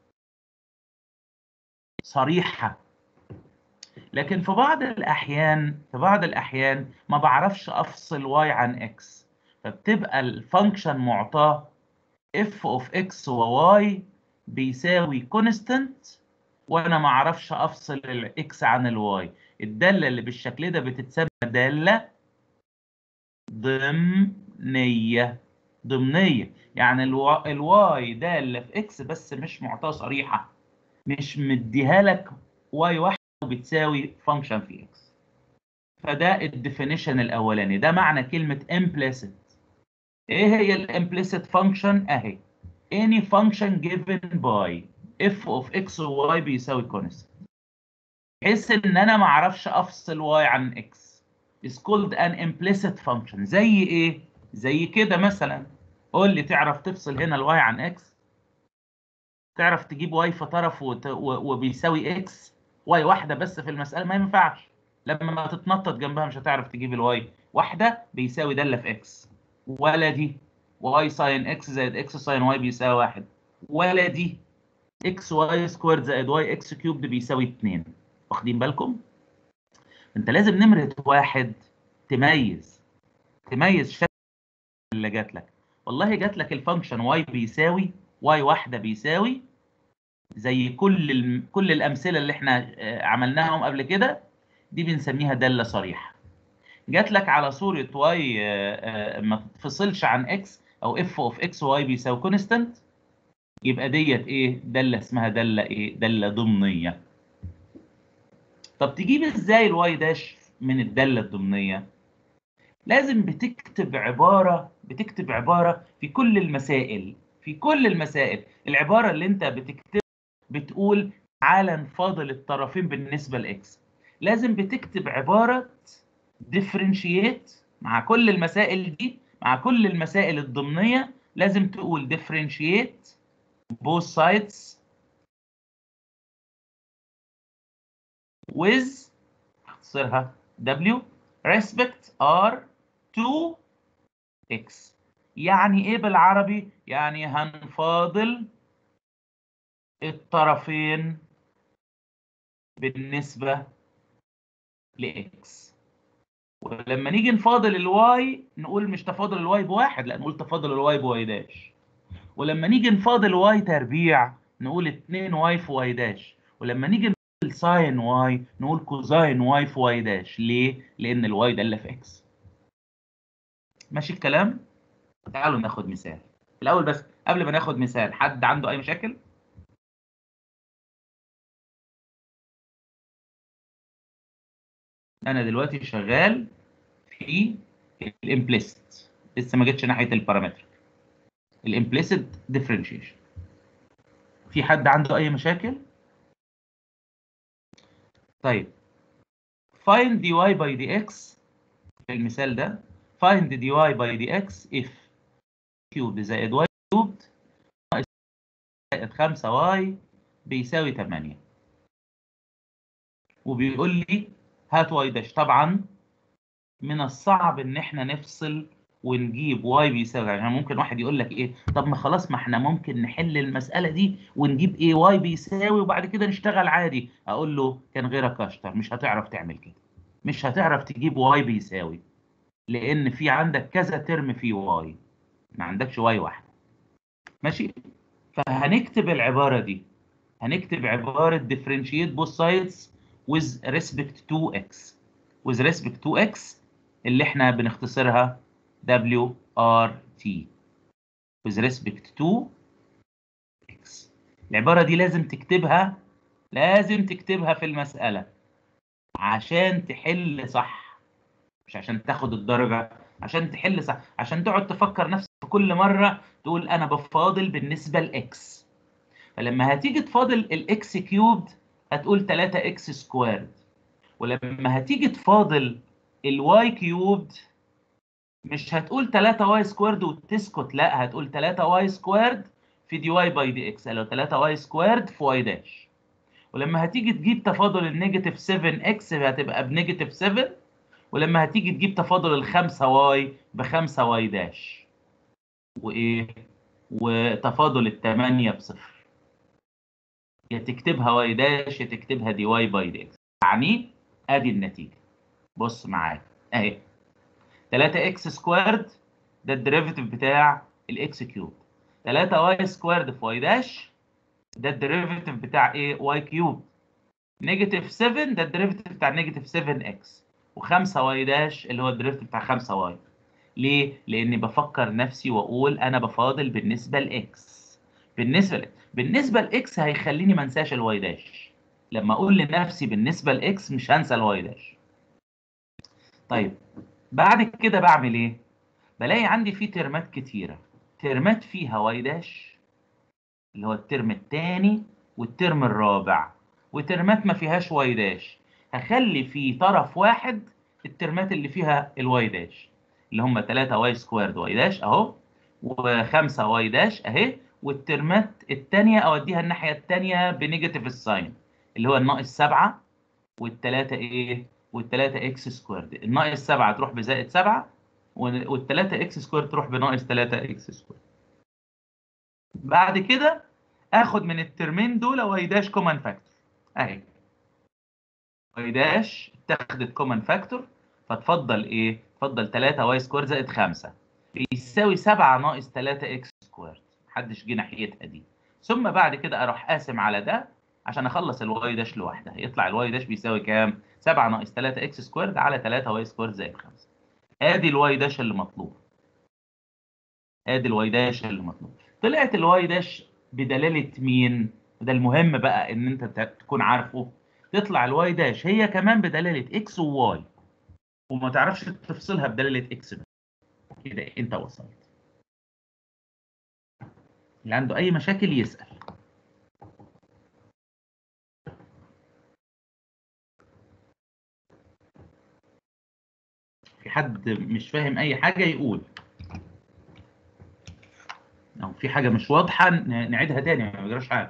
صريحة لكن في بعض الأحيان في بعض الأحيان ما بعرفش أفصل واي عن اكس فبتبقى الفانكشن معطاه اف اوف اكس وواي بيساوي كونستنت وانا ما اعرفش افصل الاكس عن الواي الداله اللي بالشكل ده بتتسمى داله ضمنيه ضمنيه يعني الوا- الواي داله في اكس بس مش معطاه صريحه مش مديها لك واي واحد بتساوي فانكشن في اكس فده الديفينيشن الاولاني ده معنى كلمه implicit ايه هي الامبليسيت فانكشن اهي any function given by f of x و y بيساوي constant بحيث ان انا ما اعرفش افصل y عن x is called an implicit function زي ايه زي كده مثلا قول لي تعرف تفصل هنا الواي عن اكس تعرف تجيب واي في طرف وت... و... وبيساوي اكس واي واحده بس في المساله ما ينفعش لما ما تتنطط جنبها مش هتعرف تجيب الواي واحده بيساوي داله في اكس ولا دي واي ساين اكس زائد اكس ساين واي بيساوي واحد ولا دي اكس واي سكويرد زائد واي اكس كيوبد بيساوي 2 واخدين بالكم؟ انت لازم نمرة واحد تميز تميز شكل اللي جات لك والله جات لك الفانكشن واي بيساوي واي واحدة بيساوي زي كل الم... كل الامثله اللي احنا آه، عملناهم قبل كده دي بنسميها داله صريحه جات لك على صوره واي ما تتفصلش عن اكس او اف اوف اكس واي بيساوي كونستانت يبقى ديت ايه داله اسمها داله ايه داله ضمنيه طب تجيب ازاي الواي داش من الداله الضمنيه لازم بتكتب عباره بتكتب عباره في كل المسائل في كل المسائل العباره اللي انت بتكتب بتقول تعالى نفاضل الطرفين بالنسبه لاكس لازم بتكتب عباره differentiate مع كل المسائل دي مع كل المسائل الضمنيه لازم تقول differentiate both sides with اختصرها W respect R to X يعني ايه بالعربي؟ يعني هنفاضل الطرفين بالنسبة لإكس ولما نيجي نفاضل الواي نقول مش تفاضل الواي بواحد لا نقول تفاضل الواي بواي داش ولما نيجي نفاضل واي تربيع نقول 2 واي في واي داش ولما نيجي نفاضل ساين واي نقول كوزاين واي في واي داش ليه؟ لأن الواي دالة في إكس ماشي الكلام؟ تعالوا ناخد مثال الأول بس قبل ما ناخد مثال حد عنده أي مشاكل؟ انا دلوقتي شغال في الامبليست لسه ما جيتش ناحيه البارامتر الامبليسيت ديفرنشيشن في حد عنده اي مشاكل طيب find dy by dx في المثال ده find dy by dx if cubed زائد y cubed ناقص زائد 5y بيساوي 8 وبيقول لي هات واي داش طبعا من الصعب ان احنا نفصل ونجيب واي بيساوي يعني ممكن واحد يقول لك ايه طب ما خلاص ما احنا ممكن نحل المساله دي ونجيب ايه واي بيساوي وبعد كده نشتغل عادي اقول له كان غيرك اشطر مش هتعرف تعمل كده مش هتعرف تجيب واي بيساوي لان في عندك كذا ترم فيه واي ما عندكش واي واحده ماشي فهنكتب العباره دي هنكتب عباره differentiate both sides with respect to x with respect to x اللي احنا بنختصرها WRT with respect to x العبارة دي لازم تكتبها لازم تكتبها في المسألة عشان تحل صح مش عشان تاخد الدرجة عشان تحل صح عشان تقعد تفكر نفسك في كل مرة تقول أنا بفاضل بالنسبة لإكس فلما هتيجي تفاضل الإكس كيوبد هتقول 3 اكس سكويرد ولما هتيجي تفاضل الواي كيوبد مش هتقول 3 واي سكويرد وتسكت لا هتقول 3 واي سكويرد في دي واي باي دي اكس لو 3 واي سكويرد في واي داش ولما هتيجي تجيب تفاضل النيجاتيف 7 اكس هتبقى بنيجاتيف 7 ولما هتيجي تجيب تفاضل ال 5 واي ب 5 واي داش وايه وتفاضل ال 8 بصفر يا تكتبها واي داش يا تكتبها دي واي باي دي اكس يعني ادي النتيجه بص معايا اهي 3 اكس سكويرد ده الديريفيتيف بتاع الاكس كيوب 3 واي سكويرد في واي داش ده الديريفيتيف بتاع ايه واي كيوب نيجاتيف 7 ده الديريفيتيف بتاع نيجاتيف 7 اكس و5 واي داش اللي هو الديريفيتيف بتاع 5 واي ليه؟ لاني بفكر نفسي واقول انا بفاضل بالنسبه لاكس بالنسبه ل... بالنسبه لاكس هيخليني ما انساش الواي داش لما اقول لنفسي بالنسبه لاكس مش هنسى الواي داش طيب بعد كده بعمل ايه بلاقي عندي في ترمات كتيره ترمات فيها واي داش اللي هو الترم الثاني والترم الرابع وترمات ما فيهاش واي داش هخلي في طرف واحد الترمات اللي فيها الواي داش اللي هم 3 واي سكويرد واي داش اهو و5 واي داش اهي والترمات الثانيه اوديها الناحيه الثانيه بنيجاتيف الساين اللي هو الناقص 7 والثلاثه ايه والثلاثه اكس سكويرد الناقص 7 تروح بزائد 7 وال3 اكس سكوير تروح بناقص 3 اكس سكوير بعد كده اخد من الترمين دول واي داش كومن فاكتور اهي واي داش اتخذت كومن فاكتور فتفضل ايه؟ تفضل 3 واي سكوير زائد 5 بيساوي 7 ناقص 3 اكس سكوير محدش جه ناحيتها دي ثم بعد كده اروح قاسم على ده عشان اخلص الواي داش لوحدها يطلع الواي داش بيساوي كام 7 ناقص 3 اكس سكوير على 3 واي سكوير زائد 5 ادي الواي داش اللي مطلوب ادي الواي داش اللي مطلوب طلعت الواي داش بدلاله مين وده المهم بقى ان انت ت- تكون عارفه تطلع الواي داش هي كمان بدلاله اكس وواي وما تعرفش تفصلها بدلاله اكس بس كده انت وصلت اللي عنده اي مشاكل يسال في حد مش فاهم اي حاجه يقول لو في حاجه مش واضحه ن- نعيدها تاني ما بيجراش حاجه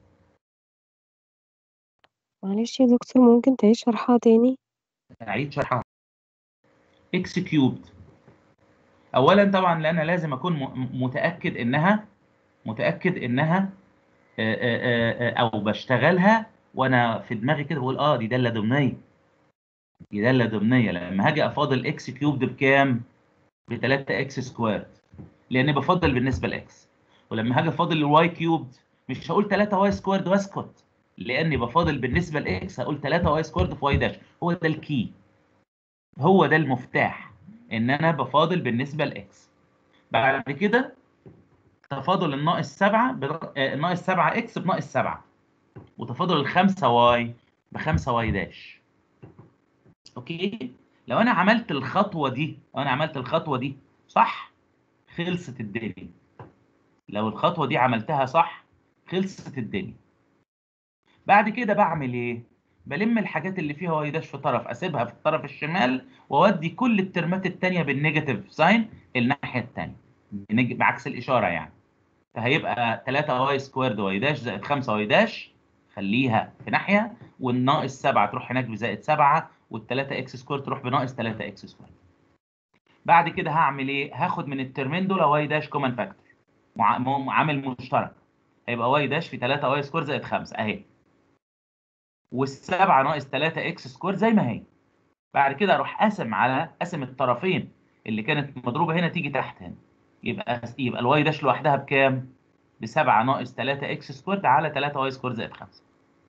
معلش يا دكتور ممكن تعيد شرحها تاني اعيد شرحها اكس كيوبد اولا طبعا لان لازم اكون م- متاكد انها متاكد انها آه، آه، آه، او بشتغلها وانا في دماغي كده بقول اه دي داله ضمنيه دي داله ضمنيه لما هاجي افاضل اكس كيوبد بكام ب 3 اكس سكوير لان بفضل بالنسبه لاكس ولما هاجي افاضل الواي كيوبد مش هقول 3 واي سكويرد واسكت لاني بفاضل بالنسبه لاكس هقول 3 واي سكويرد في واي داش هو ده الكي هو ده المفتاح ان انا بفاضل بالنسبه لاكس بعد كده تفاضل الناقص 7 الناقص 7 اكس بناقص 7 وتفاضل ال 5 واي ب 5 واي داش اوكي لو انا عملت الخطوه دي لو انا عملت الخطوه دي صح خلصت الدنيا لو الخطوه دي عملتها صح خلصت الدنيا بعد كده بعمل ايه بلم الحاجات اللي فيها واي داش في طرف اسيبها في الطرف الشمال واودي كل الترمات التانية بالنيجاتيف ساين الناحيه التانية بنج- بعكس الاشاره يعني فهيبقى 3 واي سكويرد واي داش زائد 5 واي داش خليها في ناحيه والناقص 7 تروح هناك بزائد 7 وال3 اكس سكوير تروح بناقص 3 اكس سكوير بعد كده هعمل ايه هاخد من الترمين دول واي داش كومن فاكتور عامل مشترك هيبقى واي داش في 3 واي سكوير زائد 5 اهي والسبعة ناقص 3 اكس سكوير زي ما هي بعد كده اروح قاسم على قاسم الطرفين اللي كانت مضروبه هنا تيجي تحت هنا يبقى يبقى الواي داش لوحدها بكام؟ ب 7 ناقص 3 اكس سكوير على 3 واي سكوير زائد 5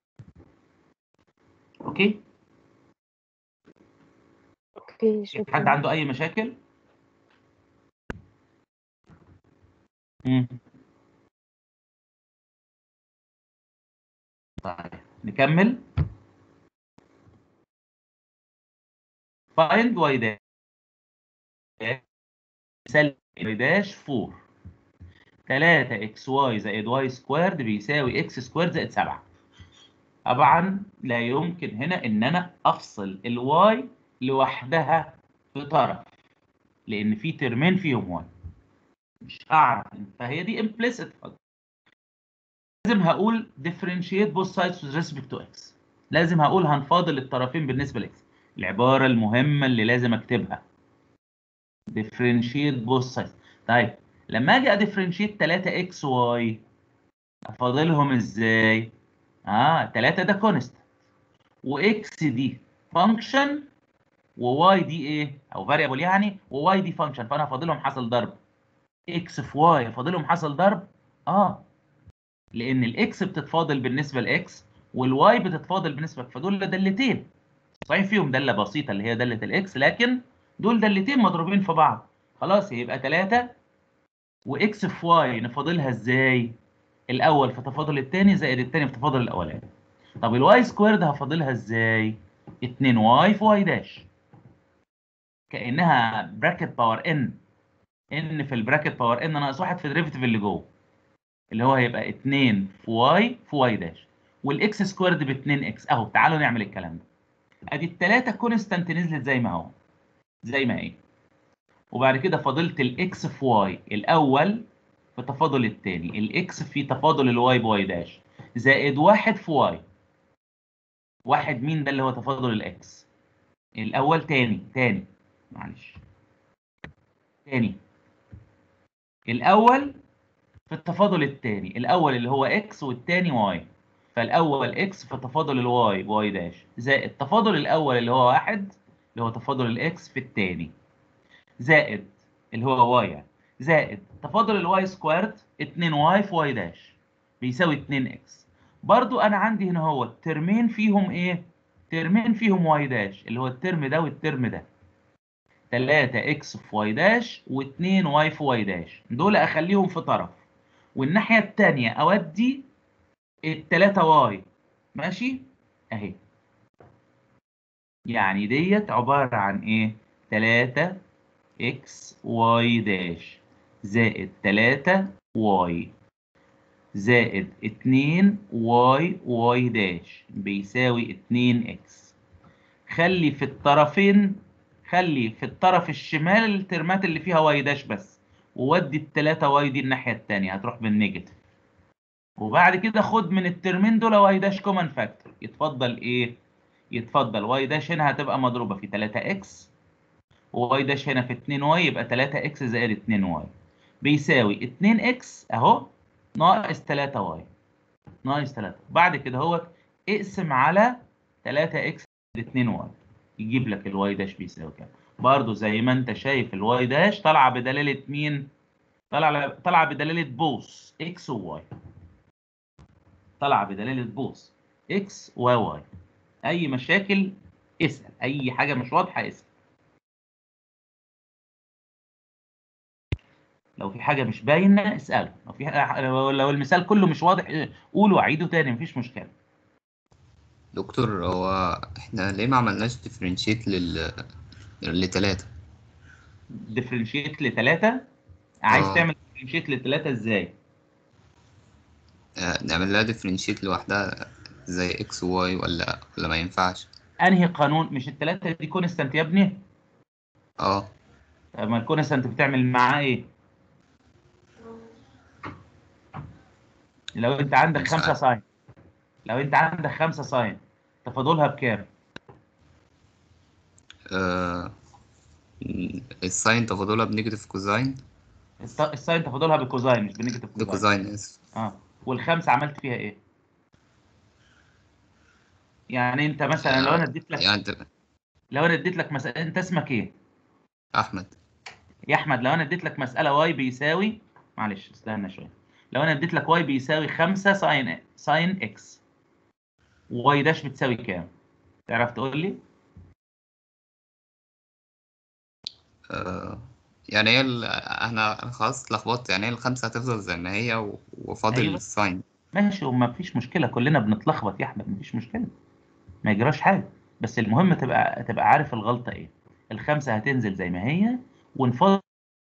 اوكي؟ اوكي حد شكرا عنده اي مشاكل؟ مم. طيب نكمل find y dash مثال y dash 4 3 اكس واي زائد واي سكويرد بيساوي اكس سكويرد زائد 7 طبعا لا يمكن هنا ان انا افصل الواي لوحدها في طرف لان في ترمين فيهم واي مش هعرف فهي دي implicit لازم هقول differentiate both sides with respect to x لازم هقول هنفاضل الطرفين بالنسبه لاكس العباره المهمه اللي لازم اكتبها differentiate both sides طيب لما اجي اديفرنشيت 3 اكس واي افاضلهم ازاي اه 3 ده كونست واكس دي فانكشن وواي دي ايه او فاريبل يعني وواي دي فانكشن فانا افاضلهم حصل ضرب اكس في واي افاضلهم حصل ضرب اه لان الاكس بتتفاضل بالنسبه لاكس والواي بتتفاضل بالنسبه فدول دلتين صحيح فيهم داله بسيطه اللي هي داله الاكس لكن دول دلتين مضروبين في بعض خلاص يبقى 3 واكس في واي نفاضلها ازاي الاول في تفاضل الثاني زائد الثاني في تفاضل الاولاني طب الواي سكويرد هفاضلها ازاي 2 واي في واي داش كانها براكت باور ان ان في البراكت باور ان ناقص واحد في الديريفيتيف اللي جوه اللي هو هيبقى 2 في واي في واي داش والاكس سكويرد ب 2 اكس اهو تعالوا نعمل الكلام ده ادي الثلاثه كونستانت نزلت زي ما هو زي ما هي وبعد كده فاضلت الاكس في واي الاول في تفاضل الثاني الاكس في تفاضل الواي بواي داش زائد واحد في واي واحد مين ده اللي هو تفاضل الاكس الاول تاني تاني معلش تاني الاول في التفاضل الثاني الاول اللي هو اكس والثاني واي فالاول اكس في تفاضل الواي واي داش زائد تفاضل الاول اللي هو واحد اللي هو تفاضل الاكس في الثاني زائد اللي هو واي يعني زائد تفاضل الواي سكويرد 2 واي في واي داش بيساوي 2 اكس برضو انا عندي هنا هو ترمين فيهم ايه ترمين فيهم واي داش اللي هو الترم ده والترم ده 3 اكس في واي داش و2 واي في واي داش دول اخليهم في طرف والناحيه الثانيه اودي التلاتة واي ماشي اهي يعني ديت عباره عن ايه 3 اكس واي داش زائد 3 واي زائد 2 واي واي داش بيساوي 2 اكس خلي في الطرفين خلي في الطرف الشمال الترمات اللي فيها واي داش بس وودي التلاتة واي دي الناحية التانية هتروح بالنيجاتيف وبعد كده خد من الترمين دول واي داش كومن فاكتور يتفضل ايه؟ يتفضل واي داش هنا هتبقى مضروبة في 3 اكس وواي داش هنا في 2 واي يبقى 3 اكس زائد 2 واي بيساوي 2 اكس اهو ناقص 3 واي ناقص 3 بعد كده هو اقسم على 3 اكس زائد 2 واي يجيب لك الواي داش بيساوي كام برضه زي ما انت شايف الواي داش طالعه بدلاله مين طالعه طالعه بدلاله بوس اكس وواي طالعه بدلاله بوس اكس وواي اي مشاكل اسال اي حاجه مش واضحه اسال لو في حاجه مش باينه اساله لو في لو لو المثال كله مش واضح قوله عيده تاني مفيش مشكله دكتور هو احنا ليه ما عملناش ديفرنشيت لل لتلاتة ديفرنشيت لثلاثه عايز آه. تعمل ديفرنشيت لثلاثه ازاي آه، نعمل لها ديفرنشيت لوحدها زي اكس وواي ولا ولا ما ينفعش انهي قانون مش الثلاثه دي كونستانت يا ابني اه طب ما الكونستانت بتعمل معاه ايه لو انت عندك مش خمسة عارف. ساين لو انت عندك خمسة ساين تفاضلها بكام آه، الساين تفاضلها بنيجاتيف كوزاين الت- الساين تفاضلها بكوزاين مش بنيجاتيف كوزاين بكوزاين اسف اه والخمسة عملت فيها ايه يعني انت مثلا لو انا اديت لك يعني انت- لو انا اديت لك مسألة انت اسمك ايه احمد يا احمد لو انا اديت لك مسألة واي بيساوي معلش استنى شوية لو انا اديت لك واي بيساوي 5 ساين ساين اكس واي داش بتساوي كام تعرف تقول لي آه، يعني هي ال- انا انا خلاص اتلخبطت يعني هي الخمسة هتفضل زي ما هي و- وفاضل أيوة. الساين ماشي وما فيش مشكلة كلنا بنتلخبط يا احمد مفيش مشكلة ما يجراش حاجة بس المهم تبقى تبقى عارف الغلطة ايه الخمسة هتنزل زي ما هي ونفضل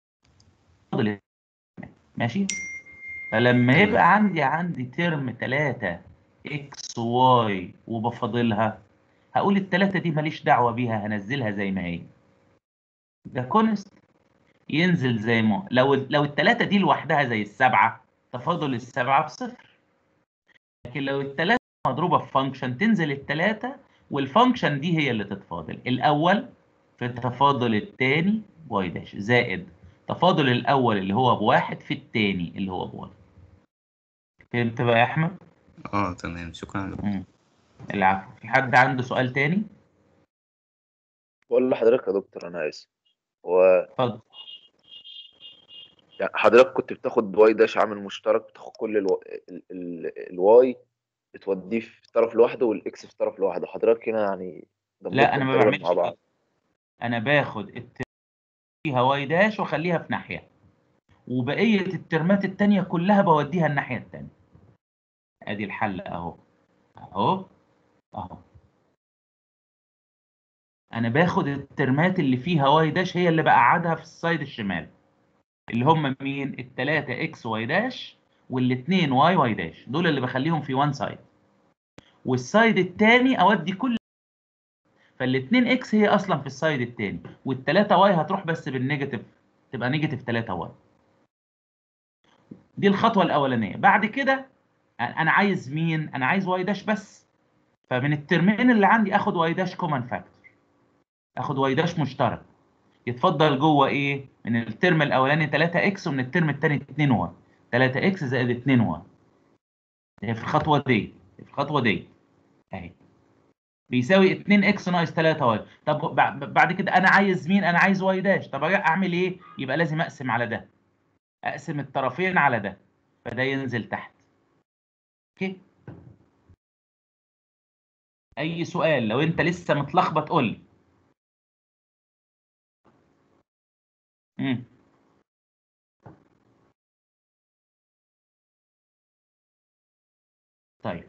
ماشي فلما تمام. يبقى عندي عندي ترم 3 اكس واي وبفاضلها هقول التلاتة دي ماليش دعوة بيها هنزلها زي ما هي ده كونست ينزل زي ما هو. لو لو التلاتة دي لوحدها زي السبعة تفاضل السبعة بصفر لكن لو التلاتة مضروبة في فانكشن تنزل التلاتة والفانكشن دي هي اللي تتفاضل الأول في تفاضل التاني واي داش زائد تفاضل الأول اللي هو بواحد في التاني اللي هو بواحد فهمت بقى يا أحمد؟ اه تمام شكرا لك مم. العفو في حد عنده سؤال تاني؟ بقول لحضرتك يا دكتور انا اسف هو اتفضل يعني حضرتك كنت بتاخد واي داش عامل مشترك بتاخد كل الو... ال... ال... الواي بتوديه في طرف لوحده والاكس في طرف لوحده حضرتك هنا يعني لا أنا ما ضمتهم تقريبا بعملش مع بعض كده. أنا باخد الترم فيها واي داش وأخليها في ناحية وبقية الترمات التانية كلها بوديها الناحية التانية ادي الحل اهو اهو اهو انا باخد الترمات اللي فيها واي داش هي اللي بقعدها في السايد الشمال اللي هم مين التلاتة اكس واي داش والاتنين واي واي داش دول اللي بخليهم في وان سايد والسايد التاني اودي كل فالاتنين اكس هي اصلا في السايد التاني والتلاتة واي هتروح بس بالنيجاتيف تبقى نيجاتيف 3 واي دي الخطوه الاولانيه بعد كده انا عايز مين انا عايز واي داش بس فمن الترمين اللي عندي اخد واي داش كومن فاكتور اخد واي داش مشترك يتفضل جوه ايه من الترم الاولاني 3 اكس ومن الترم الثاني 2 واي 3 اكس زائد 2 واي هي في الخطوه دي في الخطوه دي اهي بيساوي 2 اكس ناقص 3 واي طب بع- بعد كده انا عايز مين انا عايز واي داش طب أجي اعمل ايه يبقى لازم اقسم على ده اقسم الطرفين على ده فده ينزل تحت اوكي اي سؤال لو انت لسه متلخبط قول لي امم طيب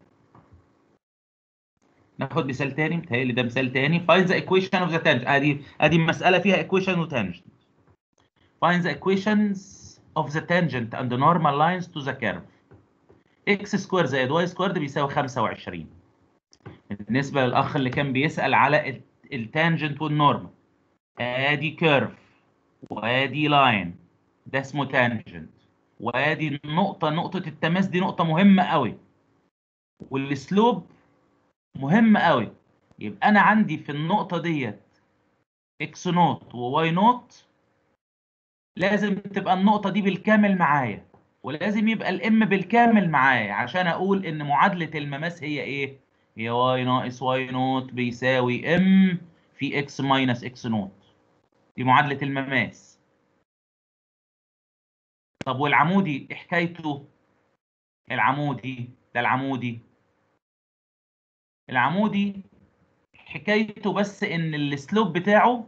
ناخد مثال تاني متهيألي ده مثال تاني find the equation of the tangent ادي ادي مسألة فيها equation و tangent find the equations of the tangent and the normal lines to the curve x سكوير زائد y سكوير بيساوي 25 بالنسبة للأخ اللي كان بيسأل على التانجنت والنورمال ادي كيرف وادي لاين ده اسمه تانجنت وادي النقطة نقطة التماس دي نقطة مهمة قوي والسلوب مهم قوي يبقى انا عندي في النقطه ديت اكس نوت وواي نوت لازم تبقى النقطه دي بالكامل معايا ولازم يبقى الام بالكامل معايا عشان اقول ان معادله المماس هي ايه هي واي ناقص واي نوت بيساوي ام في اكس ماينس اكس نوت دي معادله المماس طب والعمودي إيه حكايته العمودي ده العمودي العمودي حكايته بس ان السلوب بتاعه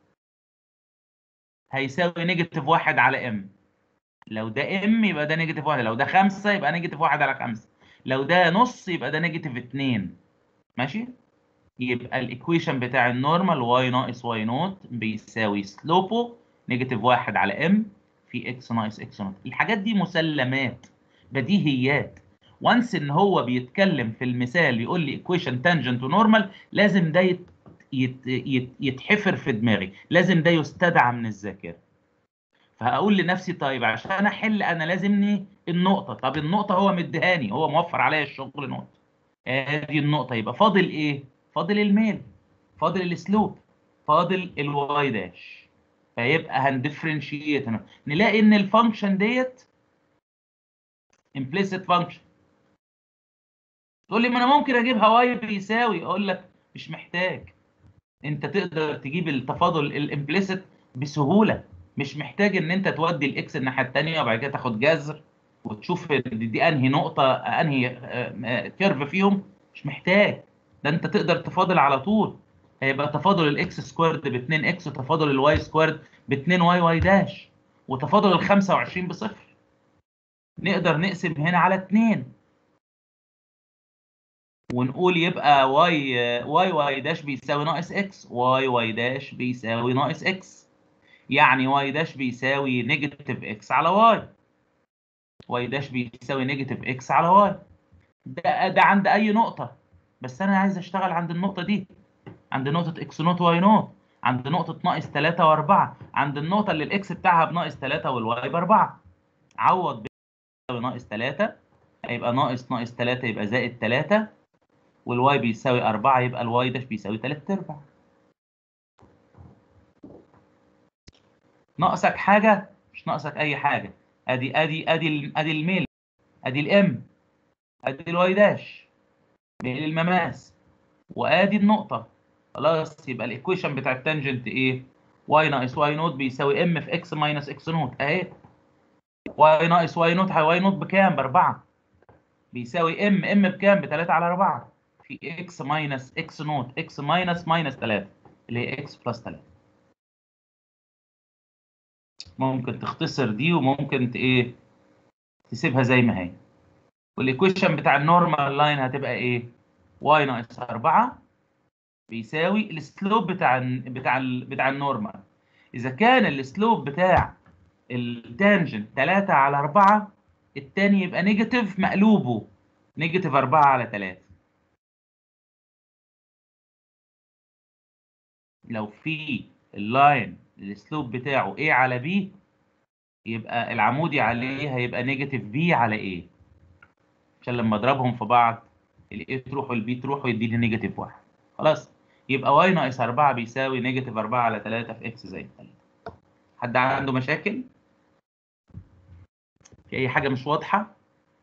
هيساوي نيجاتيف واحد على ام لو ده ام يبقى ده نيجاتيف واحد لو ده خمسة يبقى نيجاتيف واحد على خمسة لو ده نص يبقى ده نيجاتيف اتنين ماشي يبقى الايكويشن بتاع النورمال واي ناقص واي نوت بيساوي سلوبه نيجاتيف واحد على ام في اكس ناقص اكس نوت الحاجات دي مسلمات بديهيات وانس ان هو بيتكلم في المثال يقول لي ايكويشن تانجنت ونورمال لازم ده يت يت يت يتحفر في دماغي لازم ده يستدعى من الذاكره فهقول لنفسي طيب عشان احل انا لازمني النقطه طب النقطه هو مديهاني هو موفر عليا الشغل نقطه ادي النقطه يبقى فاضل ايه فاضل الميل فاضل السلوب فاضل الواي داش فيبقى هندفرنشيت نلاقي ان الفانكشن ديت implicit function تقول لي ما انا ممكن اجيبها واي بيساوي اقول لك مش محتاج انت تقدر تجيب التفاضل الامبليسيت بسهوله مش محتاج ان انت تودي الاكس الناحيه الثانيه وبعد كده تاخد جذر وتشوف دي, دي انهي نقطه انهي كيرف فيهم مش محتاج ده انت تقدر تفاضل على طول هيبقى تفاضل الاكس سكويرد ب 2 اكس وتفاضل الواي سكويرد ب 2 واي واي داش وتفاضل ال 25 بصفر نقدر نقسم هنا على 2 ونقول يبقى واي واي واي داش بيساوي ناقص اكس واي واي داش بيساوي ناقص اكس يعني واي داش بيساوي نيجاتيف اكس على واي واي داش بيساوي نيجاتيف اكس على واي ده ده عند اي نقطة بس انا عايز اشتغل عند النقطة دي عند نقطة اكس نوت واي نوت عند نقطة ناقص 3 و4 عند النقطة اللي الاكس بتاعها بناقص 3 والواي ب 4 عوض بيساوي ناقص 3 هيبقى ناقص ناقص 3 يبقى زائد 3 والواي بيساوي 4 يبقى الواي داش بيساوي 3 ارباع ناقصك حاجة مش ناقصك أي حاجة أدي أدي أدي أدي الميل أدي الإم أدي الواي داش ميل المماس وأدي النقطة خلاص يبقى الإيكويشن بتاع التانجنت إيه؟ واي ناقص واي نوت بيساوي إم في إكس ماينس إكس نوت أهي واي ناقص واي نوت واي نوت بكام؟ بأربعة بيساوي إم إم بكام؟ بتلاتة على أربعة في إكس ماينس إكس نوت إكس ماينس ماينس تلاتة اللي هي إكس بلس تلاتة ممكن تختصر دي وممكن ت- ايه تسيبها زي ما هي والايكويشن بتاع النورمال لاين هتبقى ايه واي ناقص 4 بيساوي السلوب بتاع ال بتاع ال بتاع النورمال اذا كان السلوب بتاع التانجنت 3 على 4 التاني يبقى نيجاتيف مقلوبه نيجاتيف 4 على 3 لو في اللاين السلوب بتاعه A على B يبقى العمودي عليه هيبقى نيجاتيف B على A عشان لما اضربهم في بعض ال A تروح وال B تروح ويديني نيجاتيف 1 خلاص يبقى y ناقص 4 بيساوي نيجاتيف 4 على 3 في x زائد 3 حد عنده مشاكل في اي حاجه مش واضحه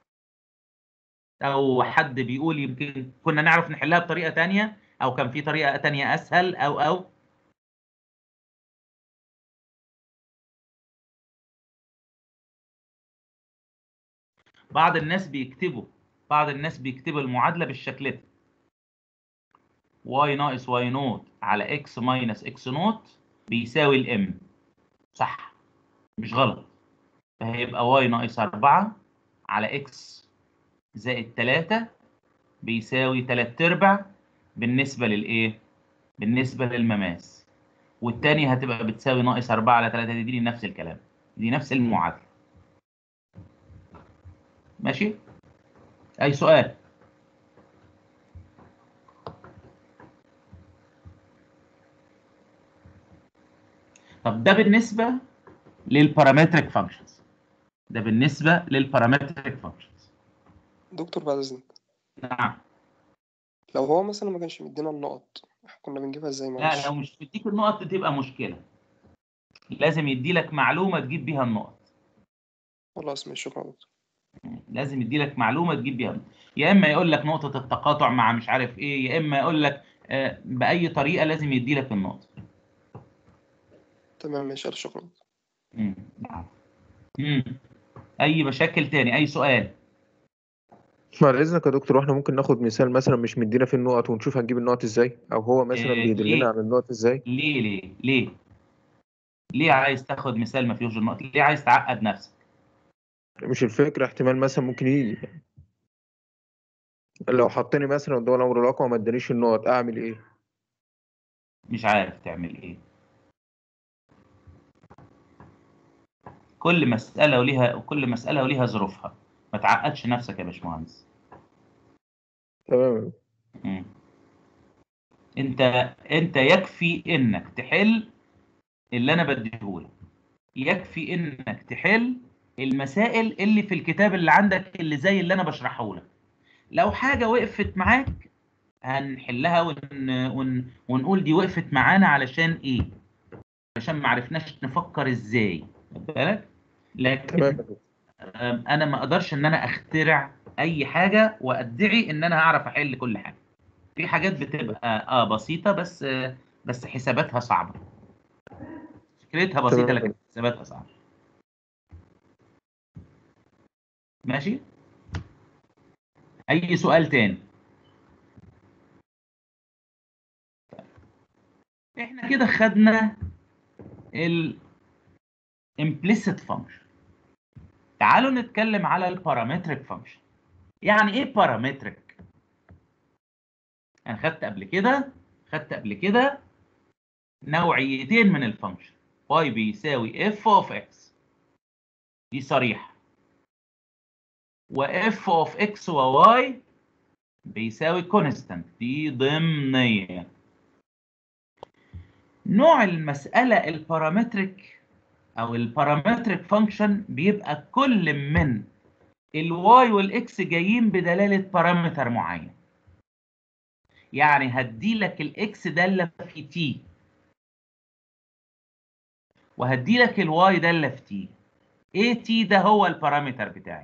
او حد بيقول يمكن كنا نعرف نحلها بطريقه تانية او كان في طريقه تانية اسهل او او بعض الناس بيكتبوا بعض الناس بيكتبوا المعادله بالشكل ده y ناقص y نوت على x ماينس x نوت بيساوي الام صح مش غلط فهيبقى y ناقص 4 على x زائد 3 بيساوي 3 ارباع بالنسبه للايه بالنسبه للمماس والتاني هتبقى بتساوي ناقص 4 على 3 دي, دي نفس الكلام دي نفس المعادله ماشي اي سؤال طب ده بالنسبه للبارامتريك فانكشنز ده بالنسبه للبارامتريك فانكشنز دكتور بعد اذنك نعم لو هو مثلا ما كانش مدينا النقط كنا بنجيبها ازاي لا معلش لو مش مديك النقط تبقى مشكله لازم يدي لك معلومه تجيب بيها النقط خلاص ماشي شكرا يا دكتور لازم يدي لك معلومه تجيب بيها النقط. يا اما يقول لك نقطه التقاطع مع مش عارف ايه يا اما يقول لك آه، باي طريقه لازم يدي لك النقط تمام ماشي ألف شكرا مم. نعم. مم. اي مشاكل تاني اي سؤال بعد اذنك يا دكتور واحنا ممكن ناخد مثال مثلا مش مدينا فيه النقط ونشوف هنجيب النقط ازاي او هو مثلا إيه، بيدلنا ليه؟ على النقط ازاي ليه ليه ليه ليه عايز تاخد مثال ما فيهوش النقط ليه عايز تعقد نفسك مش الفكرة احتمال مثلا ممكن يجي لو حطني مثلا قدام الامر الواقع وما ادانيش النقط اعمل ايه مش عارف تعمل ايه كل مسألة وليها كل مسألة وليها ظروفها ما تعقدش نفسك يا باشمهندس تمام مم. انت انت يكفي انك تحل اللي انا بديهولك يكفي انك تحل المسائل اللي في الكتاب اللي عندك اللي زي اللي انا بشرحه لك لو حاجة وقفت معاك هنحلها ون... ون... ونقول دي وقفت معانا علشان ايه علشان ما عرفناش نفكر ازاي خد بالك لكن تمام أم، انا ما اقدرش ان انا اخترع اي حاجه وادعي ان انا هعرف احل كل حاجه في حاجات بتبقى اه بسيطه بس آه بس حساباتها صعبه فكرتها بسيطه تمام. لكن حساباتها صعبه ماشي اي سؤال تاني احنا كده خدنا ال implicit function تعالوا نتكلم على البارامتريك فانكشن يعني ايه بارامتريك انا خدت قبل كده خدت قبل كده نوعيتين من الفانكشن y بيساوي f of x دي صريحة و f of x و y بيساوي constant دي ضمنية نوع المسألة البارامتريك او البارامتريك فانكشن بيبقى كل من الواي والاكس جايين بدلاله بارامتر معين يعني هدي لك الاكس داله في تي وهدي لك الواي داله في تي اي تي ده هو البارامتر بتاعي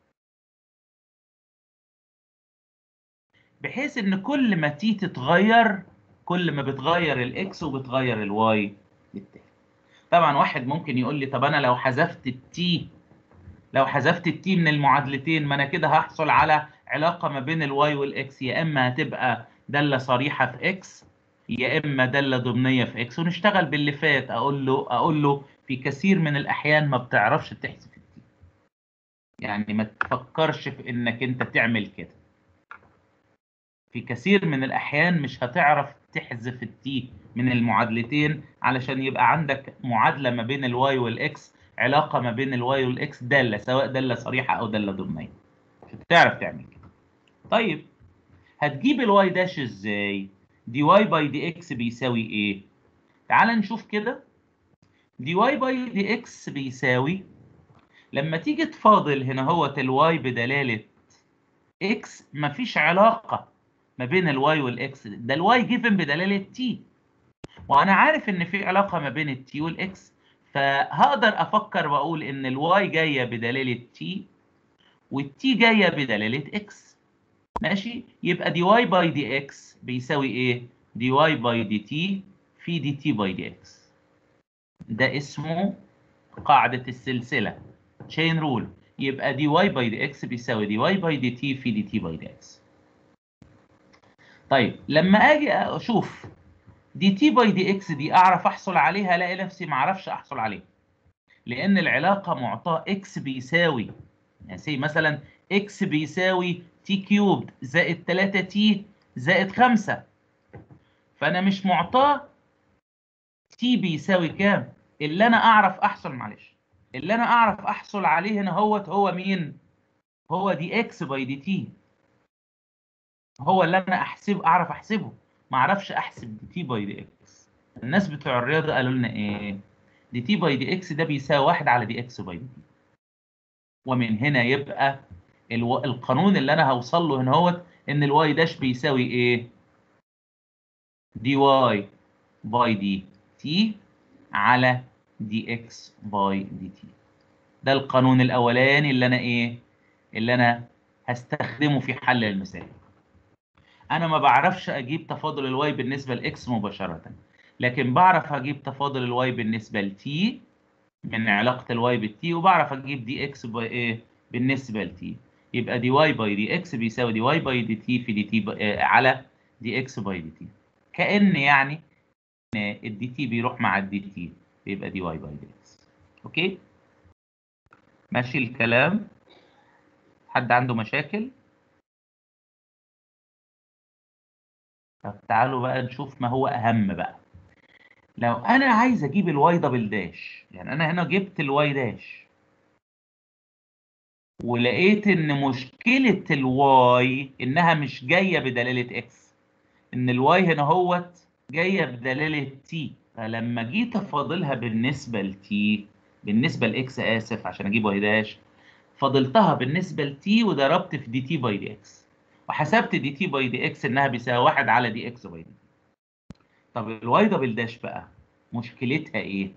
بحيث ان كل ما تي تتغير كل ما بتغير الاكس وبتغير الواي بالتالي طبعا واحد ممكن يقول لي طب انا لو حذفت التي لو حذفت التي من المعادلتين ما انا كده هحصل على علاقه ما بين الواي والاكس يا اما هتبقى داله صريحه في اكس يا اما داله ضمنيه في اكس ونشتغل باللي فات اقول له اقول له في كثير من الاحيان ما بتعرفش تحذف التي يعني ما تفكرش في انك انت تعمل كده في كثير من الاحيان مش هتعرف تحذف التي من المعادلتين علشان يبقى عندك معادله ما بين الواي والاكس علاقه ما بين الواي والاكس داله سواء داله صريحه او داله ضمنيه مش هتعرف تعمل كده طيب هتجيب الواي داش ازاي دي واي باي دي اكس بيساوي ايه تعال نشوف كده دي واي باي دي اكس بيساوي لما تيجي تفاضل هنا هوت الواي بدلاله اكس مفيش علاقه ما بين الواي والاكس ده الواي جيفن بدلاله تي وانا عارف ان في علاقه ما بين التي والاكس فهقدر افكر واقول ان الواي جايه بدلاله تي والتي جايه بدلاله اكس ماشي يبقى دي واي باي دي اكس بيساوي ايه دي واي باي دي تي في دي تي باي دي اكس ده اسمه قاعده السلسله تشين رول يبقى دي واي باي دي اكس بيساوي دي واي باي دي تي في دي تي باي دي اكس طيب لما اجي اشوف دي تي باي دي اكس دي اعرف احصل عليها الاقي نفسي ما اعرفش احصل عليها لان العلاقه معطاه اكس بيساوي يعني سي مثلا اكس بيساوي تي كيوبد زائد 3 تي زائد 5 فانا مش معطاه تي بيساوي كام اللي انا اعرف احصل معلش اللي انا اعرف احصل عليه هنا هوت هو مين هو دي اكس باي دي تي هو اللي انا احسب اعرف احسبه ما اعرفش احسب دي تي باي دي اكس الناس بتوع الرياضه قالوا لنا ايه دي تي باي دي اكس ده بيساوي واحد على دي اكس باي دي تي ومن هنا يبقى الو... القانون اللي انا هوصل له هنا هوت ان الواي داش بيساوي ايه دي واي باي دي تي على دي اكس باي دي تي ده القانون الاولاني اللي انا ايه اللي انا هستخدمه في حل المسائل انا ما بعرفش اجيب تفاضل الواي بالنسبه لاكس مباشره لكن بعرف اجيب تفاضل الواي بالنسبه لتي من علاقه الواي بالتي وبعرف اجيب دي اكس باي ايه بالنسبه لتي يبقى دي واي باي دي اكس بيساوي دي واي باي دي تي في دي تي آه على دي اكس باي دي تي كان يعني الدي تي بيروح مع الدي تي بيبقى دي واي باي دي اكس اوكي ماشي الكلام حد عنده مشاكل طب تعالوا بقى نشوف ما هو اهم بقى لو انا عايز اجيب الواي دبل داش يعني انا هنا جبت الواي داش ولقيت ان مشكله الواي انها مش جايه بدلاله اكس ان الواي هنا هوت جايه بدلاله تي فلما جيت افاضلها بالنسبه لتي بالنسبه لاكس اسف عشان اجيب واي داش فاضلتها بالنسبه لتي وضربت في دي تي باي دي اكس وحسبت دي تي باي دي اكس انها بيساوي 1 على دي اكس باي دي طب الواي دبل داش بقى مشكلتها ايه؟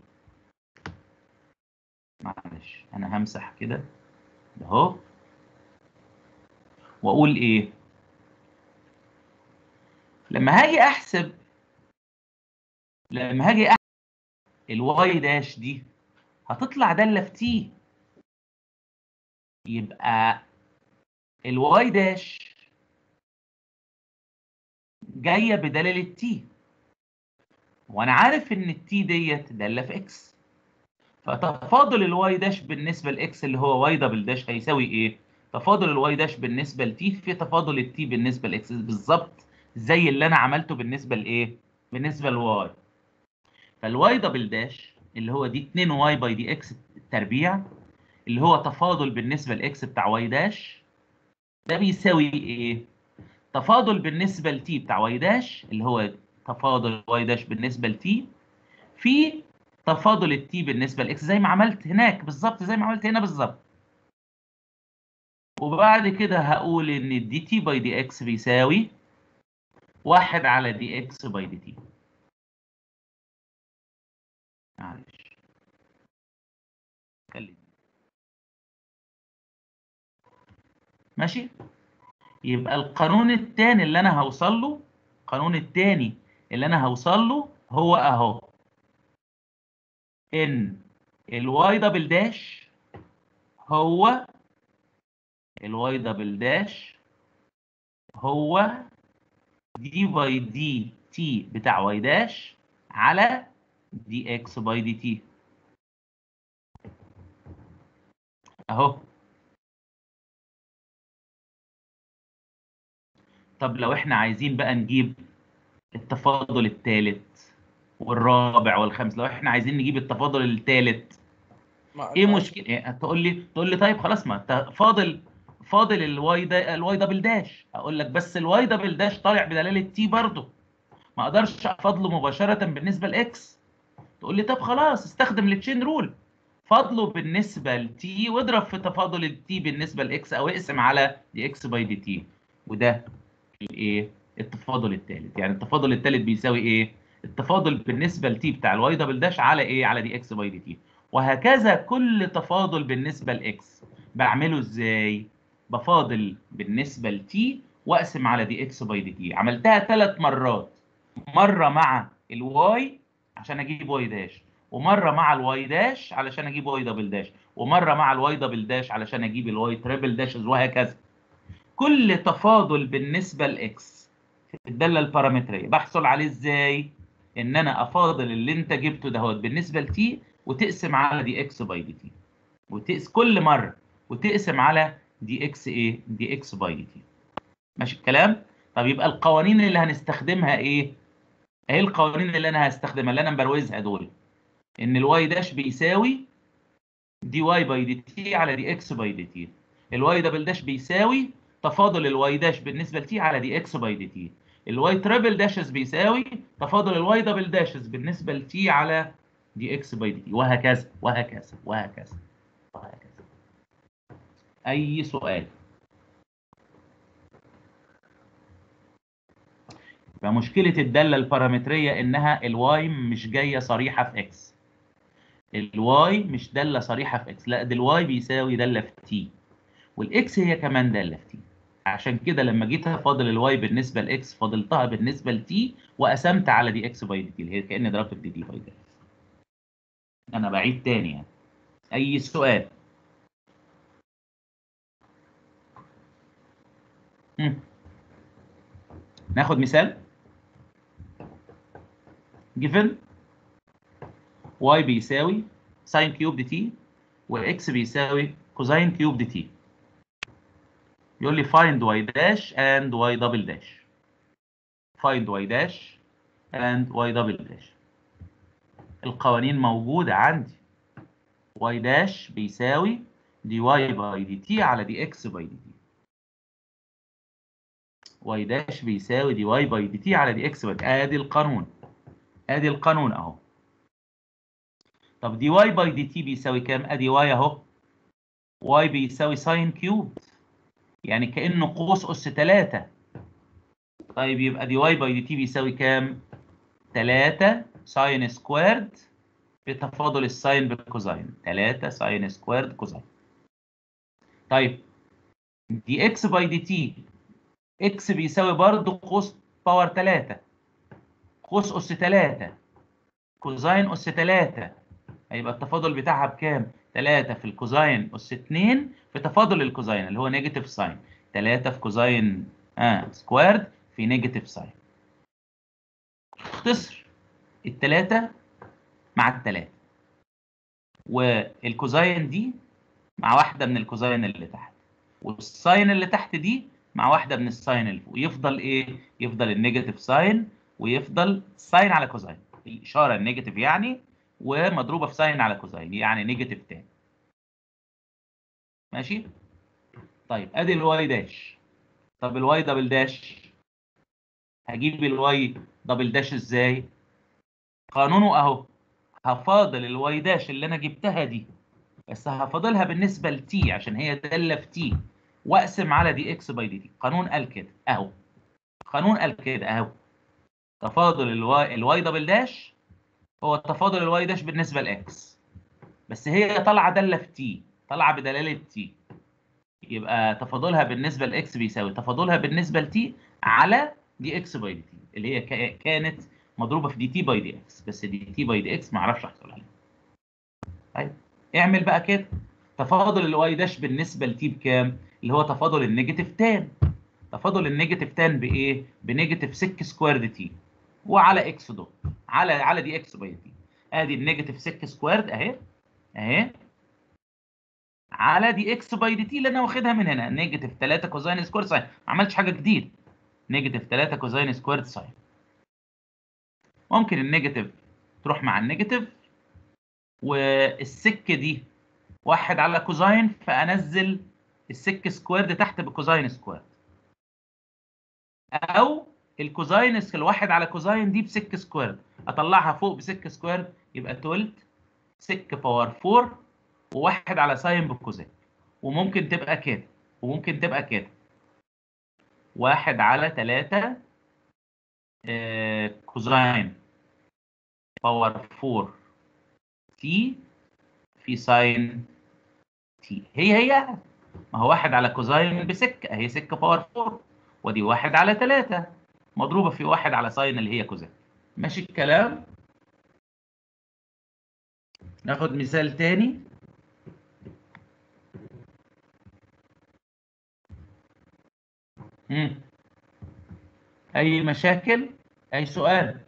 معلش انا همسح كده اهو واقول ايه؟ لما هاجي احسب لما هاجي احسب الواي داش دي هتطلع داله في تي يبقى الواي داش جايه بدلاله تي وانا عارف ان التي ديت داله في اكس فتفاضل الواي داش بالنسبه لاكس اللي هو واي دبل داش هيساوي ايه تفاضل الواي داش بالنسبه لتي في تفاضل التي بالنسبه لاكس بالظبط زي اللي انا عملته بالنسبه لايه بالنسبه لواي فالواي دبل داش اللي هو دي 2 واي باي دي اكس تربيع اللي هو تفاضل بالنسبه لاكس بتاع واي داش ده بيساوي ايه تفاضل بالنسبه لتي بتاع واي داش اللي هو تفاضل واي داش بالنسبه لتي في تفاضل التي بالنسبه لاكس زي ما عملت هناك بالظبط زي ما عملت هنا بالظبط وبعد كده هقول ان الدي تي باي دي اكس بيساوي واحد على دي اكس باي دي تي معلش خلي ماشي يبقى القانون الثاني اللي انا هوصل له القانون الثاني اللي انا هوصل له هو اهو ان الواي دبل داش هو الواي دبل داش هو دي باي دي تي بتاع واي داش على دي اكس باي دي تي اهو طب لو احنا عايزين بقى نجيب التفاضل الثالث والرابع والخامس لو احنا عايزين نجيب التفاضل الثالث ايه مشكله إيه؟ تقول لي تقول لي طيب خلاص ما انت فاضل فاضل الواي دا الواي دبل داش اقول لك بس الواي دبل داش طالع بدلاله تي برضه ما اقدرش افاضله مباشره بالنسبه لاكس تقول لي طب خلاص استخدم التشين رول فاضله بالنسبه لتي واضرب في تفاضل التي بالنسبه لاكس او اقسم على دي اكس باي دي تي وده الايه التفاضل الثالث يعني التفاضل الثالث بيساوي ايه التفاضل بالنسبه لتي بتاع الواي دبل داش على ايه على دي اكس باي دي تي وهكذا كل تفاضل بالنسبه لاكس بعمله ازاي بفاضل بالنسبه لتي واقسم على دي اكس باي دي تي عملتها ثلاث مرات مره مع الواي عشان اجيب واي داش ومره مع الواي داش علشان اجيب واي دبل داش ومره مع الواي دبل داش علشان اجيب الواي تريبل داشز وهكذا كل تفاضل بالنسبه لاكس في الداله البارامتريه بحصل عليه ازاي ان انا افاضل اللي انت جبته دهوت بالنسبه لتي وتقسم على دي اكس باي دي تي وتقس كل مره وتقسم على دي اكس ايه دي اكس باي دي تي ماشي الكلام طب يبقى القوانين اللي هنستخدمها ايه ايه القوانين اللي انا هستخدمها اللي انا مبروزها دول ان الواي داش بيساوي دي واي باي دي تي على دي اكس باي دي تي الواي دبل داش بيساوي تفاضل الواي داش بالنسبه لتي على دي اكس باي دي تي الواي تريبل داشز بيساوي تفاضل الواي دبل داشز بالنسبه لتي على دي اكس باي دي تي وهكذا وهكذا وهكذا وهكذا اي سؤال فمشكله الداله البارامتريه انها الواي مش جايه صريحه في اكس الواي مش داله صريحه في اكس لا ده الواي بيساوي داله في تي والاكس هي كمان داله في تي عشان كده لما جيت افاضل الواي بالنسبه لاكس فاضلتها بالنسبه لتي وقسمت على دي اكس باي دي تي اللي هي كاني ضربت في دي تي باي دي انا بعيد تاني يعني اي سؤال مم. ناخد مثال given y بيساوي sin كيوب دي تي وx بيساوي كوزين كيوب دي تي يقول لي find y dash and y double dash find y dash and y double dash القوانين موجودة عندي y dash بيساوي دي y باي دي تي على دي x باي دي تي y داش بيساوي دي y باي دي تي على دي x باي دي ادي القانون ادي القانون اهو طب دي y باي دي تي بيساوي كام ادي y اهو y بيساوي ساين كيوب يعني كانه قوس اس 3 طيب يبقى دي y باي دي تي بيساوي كام 3 ساين سكويرد بتفاضل الساين بالكوزين 3 ساين سكويرد كوزين طيب دي اكس باي دي تي اكس بيساوي برضه قوس باور 3 قوس اس 3 كوزين اس 3 هيبقى التفاضل بتاعها بكام 3 في الكوزين اس 2 في تفاضل الكوزين اللي هو نيجاتيف ساين 3 في كوزين اه سكويرد في نيجاتيف ساين اختصر التلاتة مع التلاتة والكوزين دي مع واحدة من الكوزين اللي تحت والساين اللي تحت دي مع واحدة من الساين اللي فوق يفضل ايه؟ يفضل النيجاتيف ساين ويفضل ساين على كوزين الإشارة النيجاتيف يعني ومضروبة في ساين على كوزين يعني نيجاتيف تاني ماشي؟ طيب ادي الواي داش طب الواي دبل داش هجيب الواي دبل داش ازاي؟ قانونه اهو هفاضل الواي داش اللي انا جبتها دي بس هفاضلها بالنسبه لتي عشان هي داله في تي واقسم على دي اكس باي دي تي قانون قال كده اهو قانون قال كده اهو تفاضل الواي الواي دبل داش هو تفاضل الواي داش بالنسبه لاكس بس هي طالعه داله في تي طالعه بدلاله تي يبقى تفاضلها بالنسبه لاكس بيساوي تفاضلها بالنسبه لتي على دي اكس باي دي تي اللي هي كا- كانت مضروبه في دي تي باي دي اكس بس دي تي باي دي اكس ما اعرفش احصل عليها طيب اعمل بقى كده تفاضل الواي داش بالنسبه لتي بكام اللي هو تفاضل النيجاتيف تان تفاضل النيجاتيف تان بايه بنيجاتيف سك سكويرد تي وعلى اكس دوت على على دي اكس باي تي ادي النيجاتيف سك سكويرد اهي اهي على دي اكس باي دي تي اللي انا واخدها من هنا نيجاتيف 3 كوزين سكوير ساين ما عملتش حاجه جديد نيجاتيف 3 كوزين سكويرد ساين ممكن النيجاتيف تروح مع النيجاتيف والسك دي واحد على كوزين فانزل السك سكويرد تحت بكوزين سكويرد او الكوزين الواحد على كوزين دي بسك سكويرد اطلعها فوق بسك سكويرد يبقى 12 سك باور 4 وواحد على ساين بالكوزين وممكن تبقى كده وممكن تبقى كده واحد على 3 كوزين باور 4 تي في ساين تي هي هي ما هو واحد على كوزاين بسكة اهي سكة باور 4 ودي واحد على 3 مضروبة في واحد على ساين اللي هي كوزاين ماشي الكلام ناخد مثال تاني مم. أي مشاكل؟ أي سؤال؟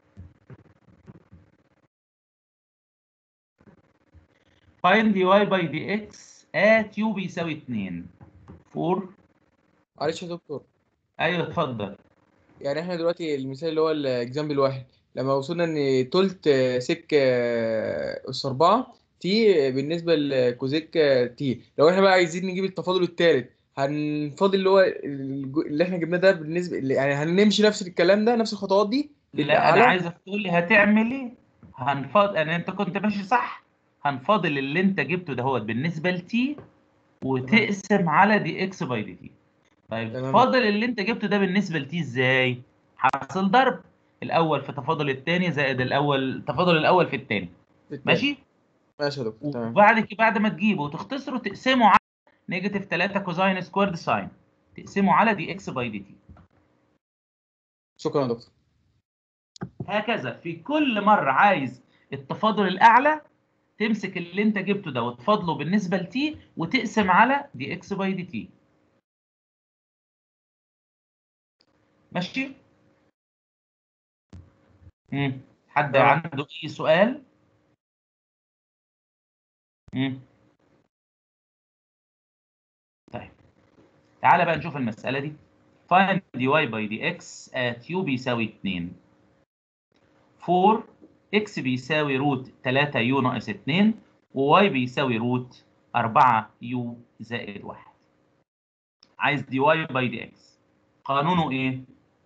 find dy by dx at u بيساوي 2 4 معلش يا دكتور ايوه اتفضل يعني احنا دلوقتي المثال اللي هو الاكزامبل واحد لما وصلنا ان تلت سك اس 4 تي بالنسبه لكوزيك تي لو احنا بقى عايزين نجيب التفاضل الثالث هنفاضل اللي هو الج- اللي احنا جبناه ده بالنسبه يعني هنمشي نفس الكلام ده نفس الخطوات دي لا انا عايزك تقول لي هتعمل ايه هنفاضل انا انت كنت ماشي صح هنفاضل اللي انت جبته ده هو بالنسبه لتي وتقسم على دي اكس باي دي تي طيب تمام. فاضل اللي انت جبته ده بالنسبه لتي ازاي حاصل ضرب الاول في تفاضل الثاني زائد الاول تفاضل الاول في الثاني ماشي ماشي يا دكتور تمام وبعد كده بعد ما تجيبه وتختصره تقسمه على نيجاتيف 3 كوزاين سكويرد ساين تقسمه على دي اكس باي دي تي شكرا يا دكتور هكذا في كل مرة عايز التفاضل الأعلى تمسك اللي أنت جبته ده وتفاضله بالنسبة لتي وتقسم على دي إكس باي دي تي. ماشي؟ مم. حد تمام. عنده أي سؤال؟ مم. طيب تعالى بقى نشوف المسألة دي. find dy by dx at u بيساوي 2 4 x بيساوي روت 3 يو ناقص 2 و y بيساوي روت 4 يو زائد 1 عايز dy باي دي اكس قانونه ايه؟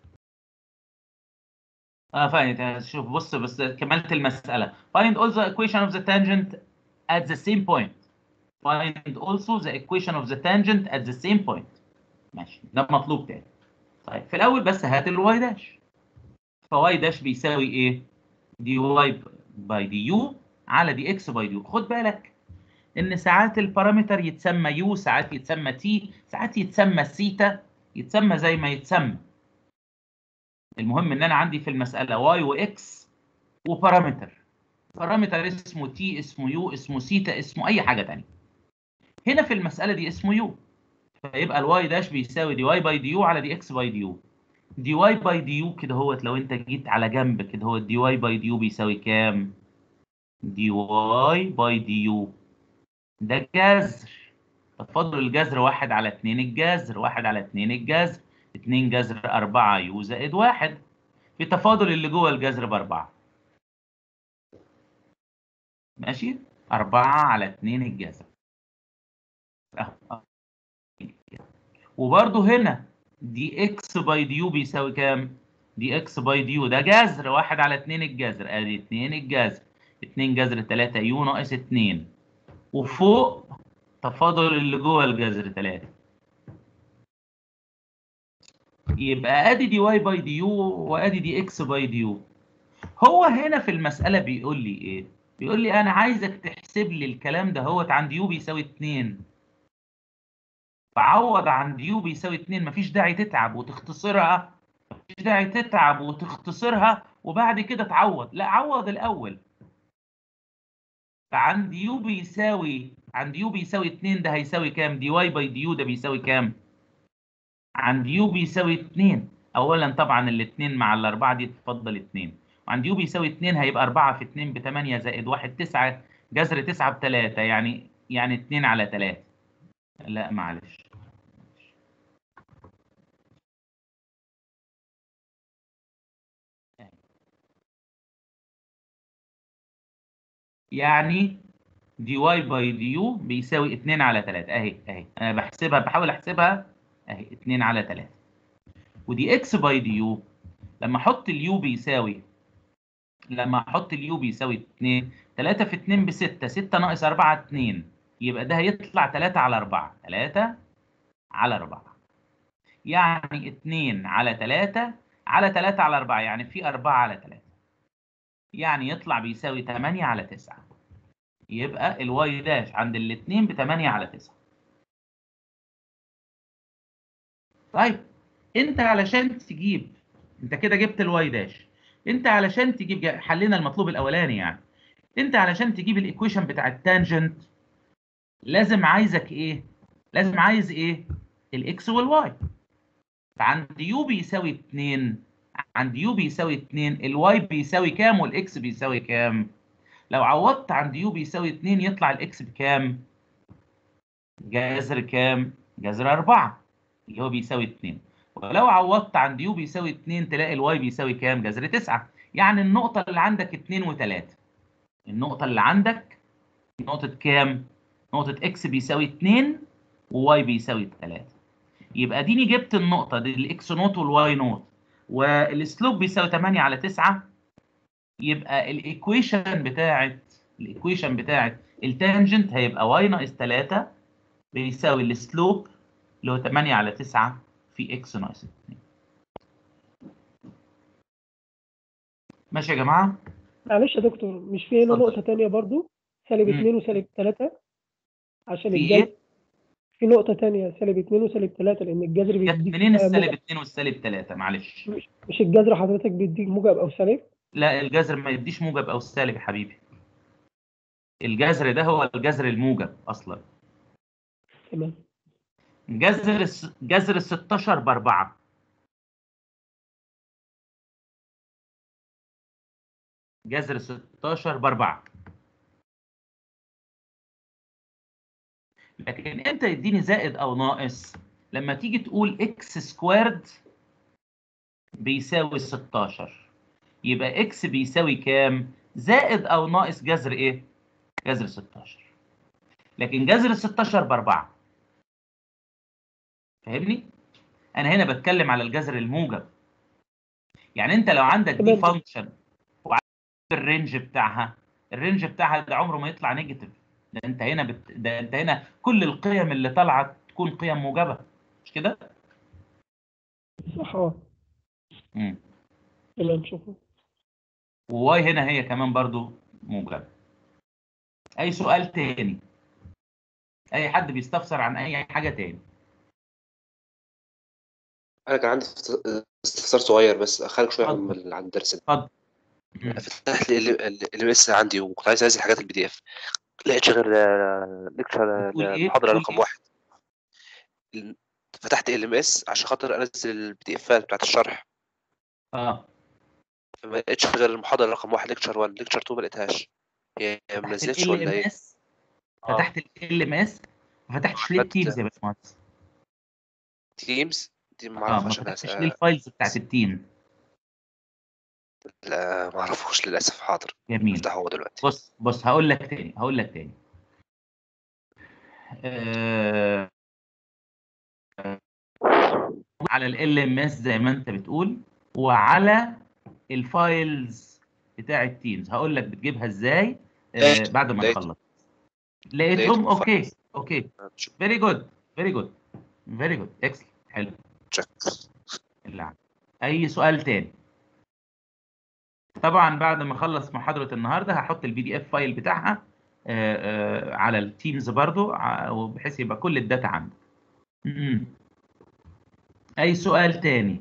اه فاهم شوف بص بس كملت المسألة find all the equation of the tangent at the same point find also the equation of the tangent at the same point ماشي ده مطلوب تاني طيب في الأول بس هات الواي داش فواي داش بيساوي ايه؟ دي واي باي دي يو على دي اكس باي دي يو خد بالك ان ساعات البارامتر يتسمى يو ساعات يتسمى تي ساعات يتسمى سيتا يتسمى زي ما يتسمى المهم ان انا عندي في المساله واي واكس وبارامتر بارامتر اسمه تي اسمه يو اسمه سيتا اسمه اي حاجه تانية هنا في المساله دي اسمه يو فيبقى الواي داش بيساوي دي واي باي دي يو على دي اكس باي دي يو دي واي باي دي يو كده هوت لو انت جيت على جنب كده هو دي واي باي دي يو بيساوي كام دي واي باي دي يو ده جذر تفاضل الجذر واحد على اتنين الجذر واحد على اتنين الجذر اتنين جذر أربعة يو زائد واحد في تفاضل اللي جوه الجذر بأربعة ماشي أربعة على اتنين الجذر أهو. وبرضه هنا دي اكس باي دي يو بيساوي كام؟ دي اكس باي دي يو ده جذر واحد على اتنين الجذر ادي اتنين الجذر اتنين جذر تلاتة يو ناقص اتنين وفوق تفاضل اللي جوه الجذر تلاتة يبقى ادي دي واي باي دي يو وادي دي اكس باي دي يو هو هنا في المسألة بيقول لي ايه؟ بيقول لي انا عايزك تحسب لي الكلام ده هوت عند يو بيساوي اتنين فعوض عن ديو بيساوي 2 مفيش داعي تتعب وتختصرها مفيش داعي تتعب وتختصرها وبعد كده تعوض لا عوض الاول فعند ديو بيساوي عند ديو بيساوي 2 ده هيساوي كام دي واي باي ديو ده بيساوي كام عند يو بيساوي 2 اولا طبعا الاثنين مع الاربعه دي تفضل 2 وعند يو بيساوي 2 هيبقى 4 في 2 ب 8 زائد 1 9 جذر 9 ب 3 يعني يعني 2 على 3 لا معلش يعني دي واي باي دي يو بيساوي 2 على 3 اهي اهي انا بحسبها بحاول احسبها اهي 2 على 3 ودي اكس باي دي يو لما احط اليو بيساوي لما احط اليو بيساوي 2 3 في 2 ب 6 6 ناقص 4 2 يبقى ده هيطلع 3 على 4 3 على 4 يعني 2 على 3 على 3 على 4 يعني في 4 على 3 يعني يطلع بيساوي 8 على 9 يبقى الواي داش عند الاثنين ب 8 على 9 طيب انت علشان تجيب انت كده جبت الواي داش انت علشان تجيب جا- حلينا المطلوب الاولاني يعني انت علشان تجيب الايكويشن بتاع التانجنت لازم عايزك ايه لازم عايز ايه الاكس والواي فعند يو بيساوي 2 عند يو بيساوي 2 الواي بيساوي كام والاكس بيساوي كام لو عوضت عند يو بيساوي 2 يطلع الاكس بكام جذر كام جذر 4 اللي هو بيساوي 2 ولو عوضت عند يو بيساوي 2 تلاقي الواي بيساوي كام جذر 9 يعني النقطة اللي عندك 2 و3 النقطة اللي عندك نقطة كام نقطة اكس بيساوي 2 وواي بيساوي 3 يبقى اديني جبت النقطة دي الاكس نوت والواي نوت والسلوب بيساوي 8 على 9 يبقى الايكويشن بتاعت الايكويشن بتاعت التانجنت هيبقى واي ناقص 3 بيساوي السلوب اللي هو 8 على 9 في اكس ناقص 2 ماشي يا جماعه معلش يا دكتور مش في هنا اتفضل. نقطة تانية برضو سالب مم. اتنين وسالب تلاتة عشان في الجذر ايه؟ في نقطة تانية سالب اتنين وسالب تلاتة لأن الجذر جت بيديك منين آه، السالب موجب 2 والسالب 3 معلش مش الجذر حضرتك بيديك موجب أو سالب لا الجذر ما يديش موجب او سالب يا حبيبي الجذر ده هو الجذر الموجب اصلا تمام جذر الس- جذر ال 16 ب 4 جذر 16 ب 4 لكن امتى يديني زائد او ناقص لما تيجي تقول اكس سكويرد بيساوي 16 يبقى اكس بيساوي كام زائد او ناقص جذر ايه جذر 16 لكن جذر ال 16 ب 4 فاهمني انا هنا بتكلم على الجذر الموجب يعني انت لو عندك دي تمام. فانكشن وعارف الرينج بتاعها الرينج بتاعها ده عمره ما يطلع نيجاتيف ده انت هنا بت... ده انت هنا كل القيم اللي طالعه تكون قيم موجبه مش كده صح اه امم تمام شكرا وواي هنا هي كمان برضو موجبه اي سؤال تاني اي حد بيستفسر عن اي حاجه تاني انا كان عندي است- استفسار صغير بس خارج شويه عن اتفضل. عن الدرس ده اتفضل فتحت لي ال اس عندي وكنت عايز انزل حاجات البي دي اف لقيتش غير ليكتشر بتقول ايه المحاضره بتقول رقم ايه واحد ال- فتحت ال ام اس عشان خاطر انزل البي دي افات بتاعت الشرح اه فما لقيتش غير المحاضره رقم واحد ليكتشر 1 ليكتشر 2 ما لقيتش هي ما فتحت نزلتش ال ولا ام ايه؟ اس فتحت ال ام اس ما فتحتش ليه التيمز يا باشمهندس تيمز دي ما اه اعرف ما عشان فتحتش أس- ليه الفايلز بتاعت التيم لا ما اعرفوش للاسف حاضر جميل افتحه هو دلوقتي بص بص هقول لك تاني هقول لك تاني آه على ال ام اس زي ما انت بتقول وعلى الفايلز بتاع التيمز هقول لك بتجيبها ازاي آه لقيت- بعد ما لقيت- نخلص لقيتهم لقيتهم اوكي فايلز. اوكي فيري جود فيري جود فيري جود اكسل حلو تشيك اللعب. اي سؤال تاني طبعا بعد ما اخلص محاضره النهارده هحط البي دي اف فايل بتاعها آه، آه، على التيمز برضو ع- وبحيث يبقى كل الداتا عندك م-م. اي سؤال تاني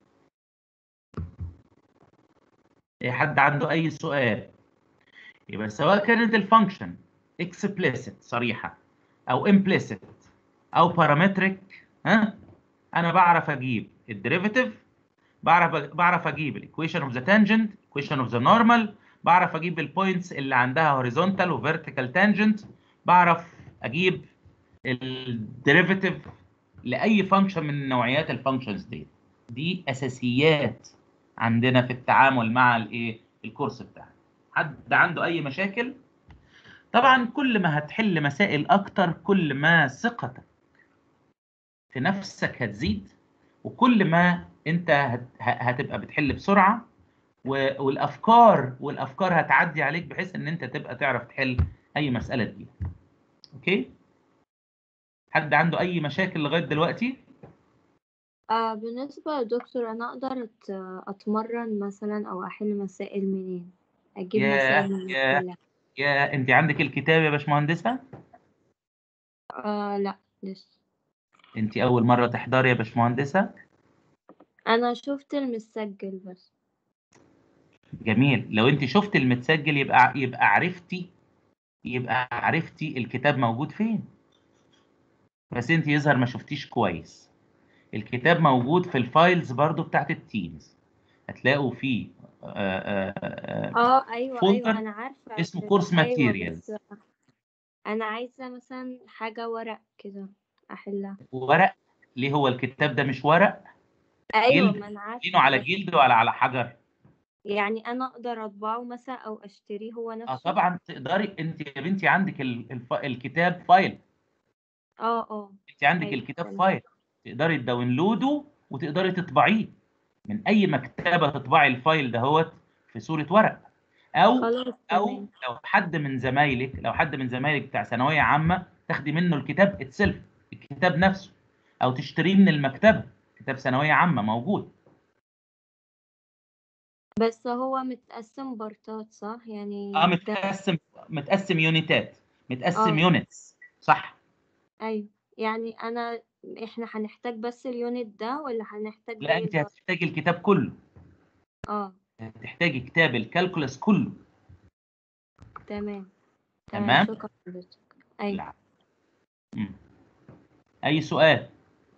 اي حد عنده اي سؤال يبقى سواء كانت الفانكشن explicit صريحه او implicit او parametric ها انا بعرف اجيب الديريفيتيف بعرف بعرف اجيب الايكويشن اوف ذا تانجنت ايكويشن اوف ذا نورمال بعرف اجيب البوينتس اللي عندها هوريزونتال وفيرتيكال تانجنت بعرف اجيب الديريفيتيف لاي فانكشن من نوعيات الفانكشنز دي دي اساسيات عندنا في التعامل مع الايه الكورس بتاعنا حد عنده اي مشاكل طبعا كل ما هتحل مسائل اكتر كل ما ثقتك في نفسك هتزيد وكل ما انت هت- هتبقى بتحل بسرعه و- والافكار والافكار هتعدي عليك بحيث ان انت تبقى تعرف تحل اي مساله دي اوكي حد عنده اي مشاكل لغايه دلوقتي آه بالنسبة للدكتور أنا أقدر أت- أتمرن مثلا أو أحل مسائل منين أجيب ياه مسائل من ياه الكلام يا انت عندك الكتاب يا باشمهندسه آه لا لسه انت اول مره تحضري يا باشمهندسه أنا شفت المسجل بس جميل لو انت شفت المتسجل يبقى يبقى عرفتي يبقى عرفتي الكتاب موجود فين بس انت يظهر ما شفتيش كويس الكتاب موجود في الفايلز برضو بتاعت التيمز هتلاقوا فيه آه، آه، آه، اه أيوة فولدر أيوة أنا عارفة اسمه بس- كورس أيوة ماتيريالز بس أنا عايزة مثلا حاجة ورق كده أحلها ورق ليه هو الكتاب ده مش ورق أيوة جلد ما أنا عارفة دينه على بس جلد ولا على حجر يعني أنا أقدر أطبعه مثلا أو أشتريه هو اه نفسه طبعا تقدري انت يا بنتي عندك ال- الف... الكتاب فايل اه اه انت عندك أيوة الكتاب تمام فايل تقدري تداونلوده وتقدري تطبعيه من اي مكتبه تطبعي الفايل دهوت في صوره ورق او خلاص او تمام لو حد من زمايلك لو حد من زمايلك بتاع ثانويه عامه تاخدي منه الكتاب اتسلف الكتاب نفسه او تشتريه من المكتبه كتاب ثانويه عامه موجود بس هو متقسم بارتات صح يعني اه ده متقسم متقسم يونيتات متقسم اه يونتس صح أيوة يعني أنا إحنا هنحتاج بس اليونت ده ولا هنحتاج لا باقي انت البارت هتحتاجي الكتاب كله اه هتحتاجي كتاب الكالكولس كله تمام تمام تمام شكرا حضرتك أيوة لا مم. اي سؤال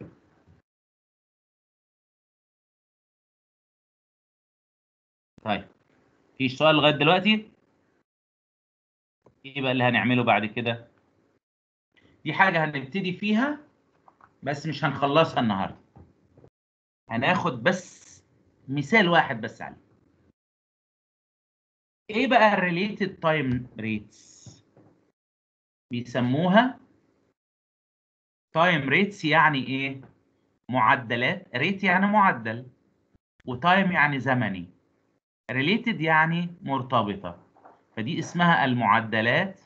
طيب في سؤال لغايه دلوقتي ايه بقى اللي هنعمله بعد كده دي حاجه هنبتدي فيها بس مش هنخلصها النهارده هناخد بس مثال واحد بس عليه ايه بقى الريليتد تايم ريتس بيسموها تايم ريتس يعني ايه معدلات ريت يعني معدل وتايم يعني زمني ريليتد يعني مرتبطة فدي اسمها المعدلات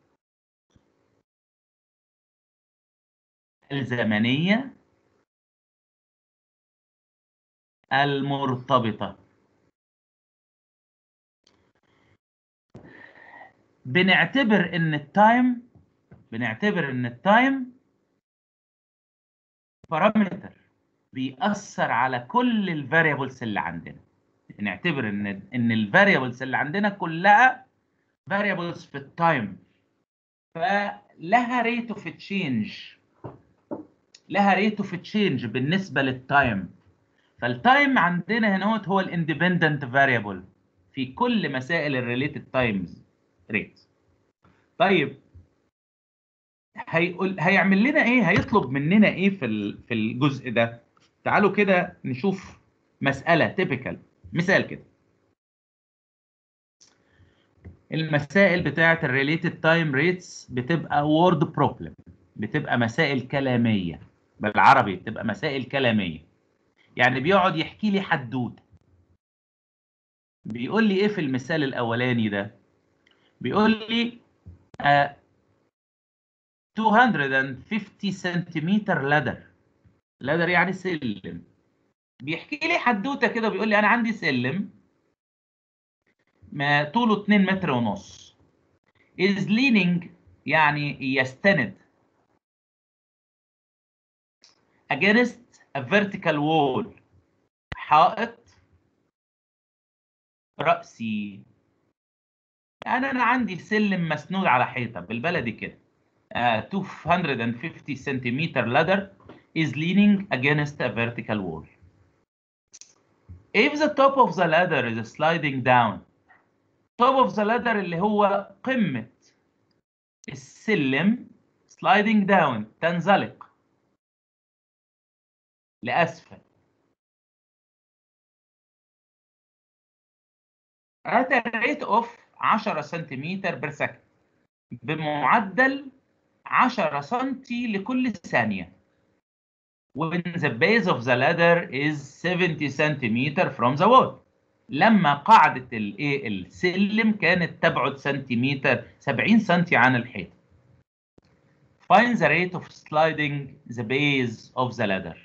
الزمنية المرتبطة بنعتبر ان التايم بنعتبر ان التايم بارامتر بيأثر على كل الفاريبلز اللي عندنا نعتبر ان ان الفاريبلز اللي عندنا كلها فاريبلز في التايم فلها ريت اوف تشينج لها ريت اوف تشينج بالنسبه للتايم فالتايم عندنا هنا هو الاندبندنت فاريبل في كل مسائل الريليتد تايمز ريت طيب هيقول هيعمل لنا ايه هيطلب مننا ايه في ال- في الجزء ده تعالوا كده نشوف مساله تيبيكال مثال كده المسائل بتاعه الريليتد تايم ريتس بتبقى وورد بروبلم بتبقى مسائل كلاميه بالعربي بتبقى مسائل كلاميه يعني بيقعد يحكي لي حدوته بيقول لي ايه في المثال الاولاني ده بيقول لي آه 250 سنتيمتر لدر لدر يعني سلم بيحكي لي حدوته كده بيقول لي انا عندي سلم ما طوله 2 متر ونص is leaning يعني يستند against a vertical wall حائط رأسي يعني أنا عندي سلم مسنود على حيطة بالبلدي كده uh, 250 سنتيمتر ladder is leaning against a vertical wall if the top of the ladder is sliding down top of the ladder اللي هو قمة السلم sliding down تنزلق لأسفل at a rate of 10 سنتيمتر بير سكند بمعدل 10 سنتي لكل ثانية when the base of the ladder is 70 سنتيمتر from the wall لما قاعدة الايه السلم كانت تبعد سنتيمتر 70 سنتي عن الحيط find the rate of sliding the base of the ladder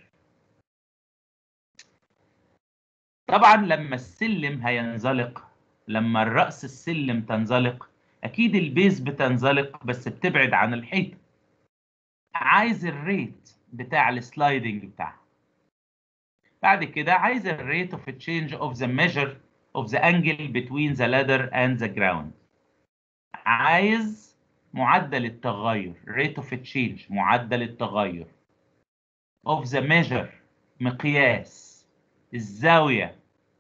طبعا لما السلم هينزلق لما الرأس السلم تنزلق اكيد البيز بتنزلق بس بتبعد عن الحيطه عايز الريت بتاع السلايدنج بتاعها بعد كده عايز الريت اوف تشينج اوف ذا measure of the angle between the ladder and the ground عايز معدل التغير rate of change معدل التغير of the measure مقياس الزاوية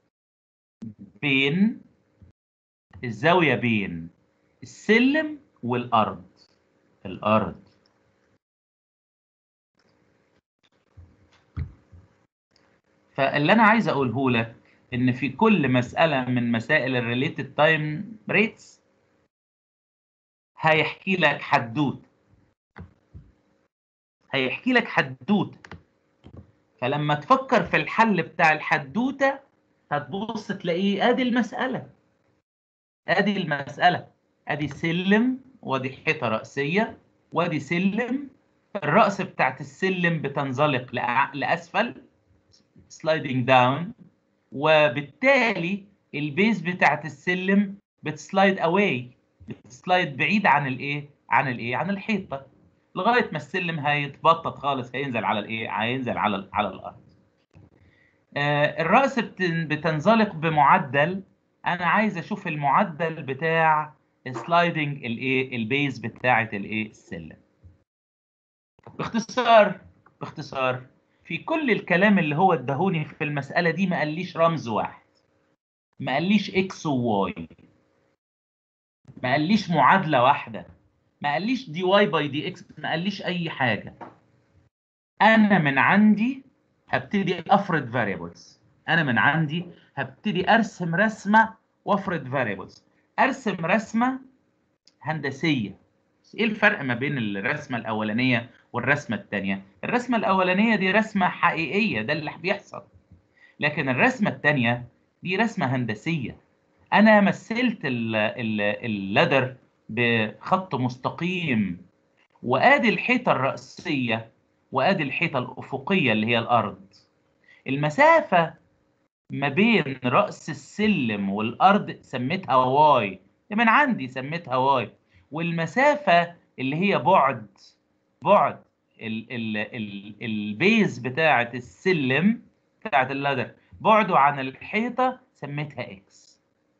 بين الزاوية بين السلم والأرض الأرض فاللي أنا عايز أقوله لك إن في كل مسألة من مسائل الريليتد تايم ريتس هيحكي لك حدوته هيحكي لك حدوته فلما تفكر في الحل بتاع الحدوته هتبص تلاقيه ادي المساله ادي المساله ادي سلم وادي حيطه راسيه وادي سلم الراس بتاعت السلم بتنزلق لأع- لاسفل سلايدنج داون وبالتالي البيز بتاعت السلم بتسلايد اواي بتسلايد بعيد عن الايه عن الايه عن الحيطه لغايه ما السلم هيتبطط خالص هينزل على الايه هينزل على ال- على الارض آه، الراس بتن- بتنزلق بمعدل انا عايز اشوف المعدل بتاع سلايدنج الايه البيز بتاعه الايه السلم باختصار باختصار في كل الكلام اللي هو ادهوني في المساله دي ما قاليش رمز واحد ما قاليش اكس وواي ما قاليش معادله واحده ما قاليش دي واي باي دي اكس ما قاليش اي حاجه انا من عندي هبتدي افرض فاريبلز انا من عندي هبتدي ارسم رسمه وافرض فاريبلز ارسم رسمه هندسيه ايه الفرق ما بين الرسمه الاولانيه والرسمه الثانيه الرسمه الاولانيه دي رسمه حقيقيه ده اللي بيحصل لكن الرسمه الثانيه دي رسمه هندسيه انا مثلت ال- ال- اللدر بخط مستقيم وادي الحيطه الراسيه وادي الحيطه الافقيه اللي هي الارض المسافه ما بين راس السلم والارض سميتها واي من عندي سميتها واي والمسافه اللي هي بعد بعد ال ال ال البيز بتاعه السلم بتاعه اللدر بعده عن الحيطه سميتها اكس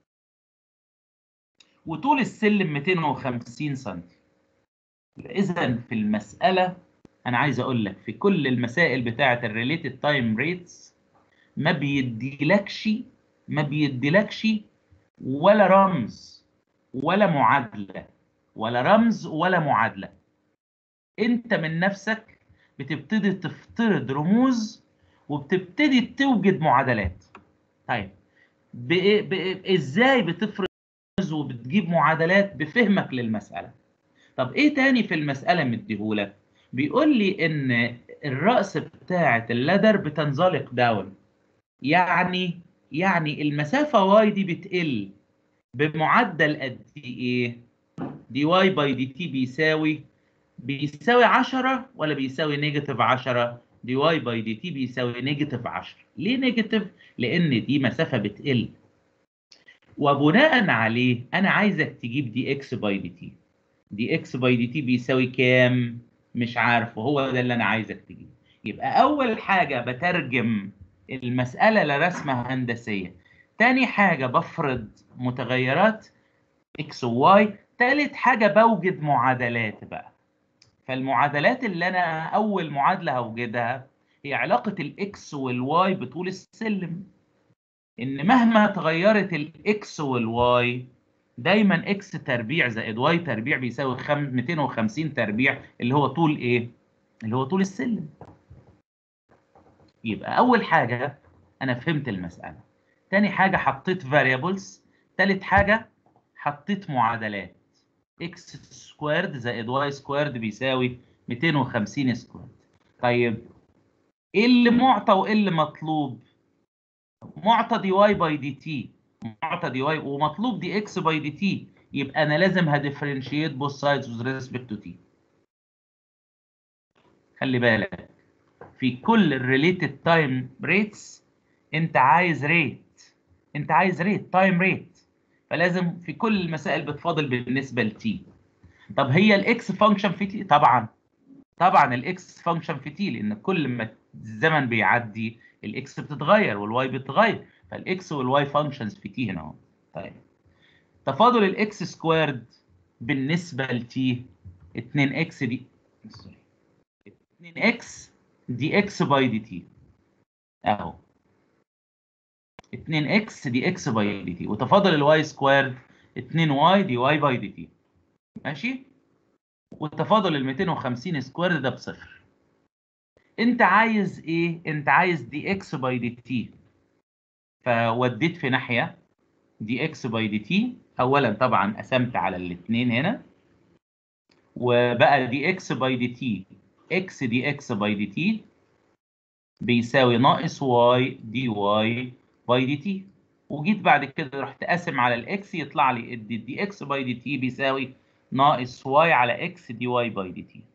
وطول السلم 250 سم اذا في المساله انا عايز اقول لك في كل المسائل بتاعه الريليتد تايم ريتس ما بيديلكش ما بيديلكش ولا رمز ولا معادله ولا رمز ولا معادله انت من نفسك بتبتدي تفترض رموز وبتبتدي توجد معادلات طيب بإيه بإيه ازاي بتفرض رموز وبتجيب معادلات بفهمك للمساله طب ايه تاني في المساله مديهولك بيقول لي ان الراس بتاعه اللدر بتنزلق داون يعني يعني المسافه واي دي بتقل بمعدل قد ايه دي واي باي دي تي بيساوي بيساوي 10 ولا بيساوي نيجاتيف 10 دي واي باي دي تي بيساوي نيجاتيف 10 ليه نيجاتيف لان دي مسافه بتقل وبناء عليه انا عايزك تجيب دي اكس باي دي تي دي اكس باي دي تي بيساوي كام مش عارف وهو ده اللي انا عايزك تجيبه يبقى اول حاجه بترجم المساله لرسمه هندسيه تاني حاجه بفرض متغيرات اكس وواي تالت حاجه بوجد معادلات بقى فالمعادلات اللي انا اول معادله هوجدها هي علاقه الاكس والواي بطول السلم ان مهما تغيرت الاكس والواي دايما اكس تربيع زائد واي تربيع بيساوي خم... 250 تربيع اللي هو طول ايه اللي هو طول السلم يبقى اول حاجه انا فهمت المساله تاني حاجه حطيت variables تالت حاجه حطيت معادلات اكس سكويرد زائد واي سكويرد بيساوي 250 سكويرد طيب ايه اللي معطى وايه اللي مطلوب معطى دي واي باي دي تي معطى دي واي ومطلوب دي اكس باي دي تي يبقى انا لازم هديفرنشيت بوث سايدز with respect to t خلي بالك في كل الريليتد تايم ريتس انت عايز ريت انت عايز ريت تايم ريت فلازم في كل المسائل بتفاضل بالنسبه لتي طب هي الاكس فانكشن في تي طبعا طبعا الاكس فانكشن في تي لان كل ما الزمن بيعدي الاكس بتتغير والواي بتتغير فالاكس والواي فانكشنز في تي هنا اهو طيب تفاضل الاكس سكويرد بالنسبه لتي 2 اكس دي سوري 2 اكس دي اكس باي دي تي اهو 2 اكس دي اكس باي دي تي وتفاضل الواي سكويرد 2 واي دي واي باي دي تي ماشي والتفاضل ال 250 سكويرد ده بصفر انت عايز ايه انت عايز دي اكس باي دي تي فوديت في ناحيه دي اكس باي دي تي اولا طبعا قسمت على الاثنين هنا وبقى دي اكس باي دي تي اكس دي اكس باي دي تي بيساوي ناقص واي دي واي باي دي تي وجيت بعد كده رحت قاسم على الاكس يطلع لي الدي دي اكس باي دي تي بيساوي ناقص واي على اكس دي واي باي دي تي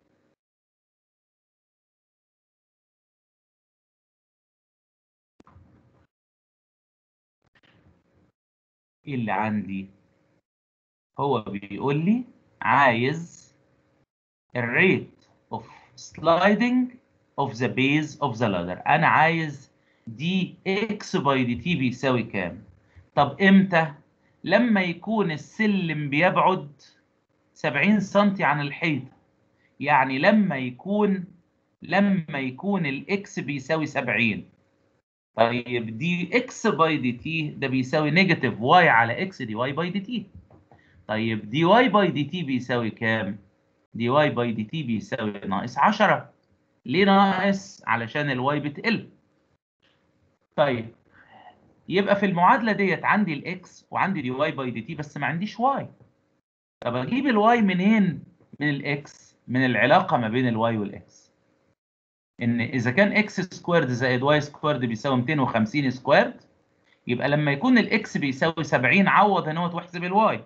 ايه اللي عندي هو بيقول لي عايز الريت اوف سلايدنج اوف ذا بيز اوف ذا لادر انا عايز دي اكس باي دي تي بيساوي كام طب امتى لما يكون السلم بيبعد 70 سم عن الحيط يعني لما يكون لما يكون الاكس بيساوي 70 طيب دي اكس باي دي تي ده بيساوي نيجاتيف واي على اكس دي واي باي دي تي طيب دي واي باي دي تي بيساوي كام دي واي باي دي تي بيساوي ناقص 10 ليه ناقص علشان الواي بتقل طيب يبقى في المعادله ديت عندي الاكس وعندي دي واي باي دي تي بس ما عنديش واي طب اجيب الواي منين من الاكس من العلاقه ما بين الواي والاكس ان اذا كان اكس سكويرد زائد واي سكويرد بيساوي 250 سكويرد يبقى لما يكون الاكس بيساوي 70 عوض هنا واحسب الواي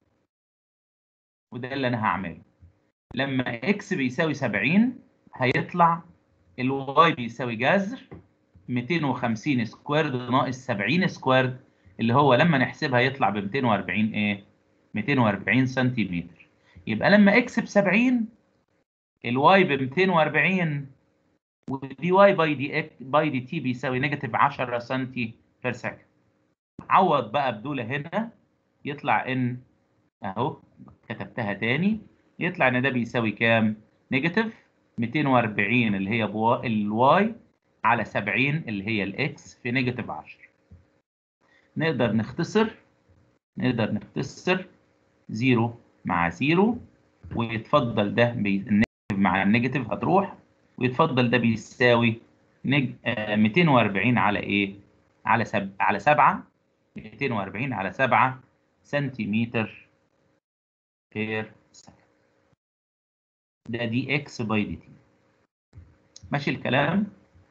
وده اللي انا هعمله لما اكس بيساوي 70 هيطلع الواي بيساوي جذر 250 سكويرد ناقص 70 سكويرد اللي هو لما نحسبها يطلع ب 240 ايه 240 سنتيمتر يبقى لما اكس ب 70 الواي ب 240 ودي واي باي دي اك باي دي تي بيساوي نيجاتيف 10 سنتي بير سكند عوض بقى بدولة هنا يطلع ان اهو كتبتها تاني يطلع ان ده بيساوي كام نيجاتيف 240 اللي هي بوا... الواي على 70 اللي هي الاكس في نيجاتيف 10 نقدر نختصر نقدر نختصر 0 مع 0 ويتفضل ده بي... النيجاتيف مع النيجاتيف هتروح ويتفضل ده بيساوي نج... آه 240 على ايه على سب... على 7 240 على 7 سنتيمتر بير سكند ده دي اكس باي دي تي ماشي الكلام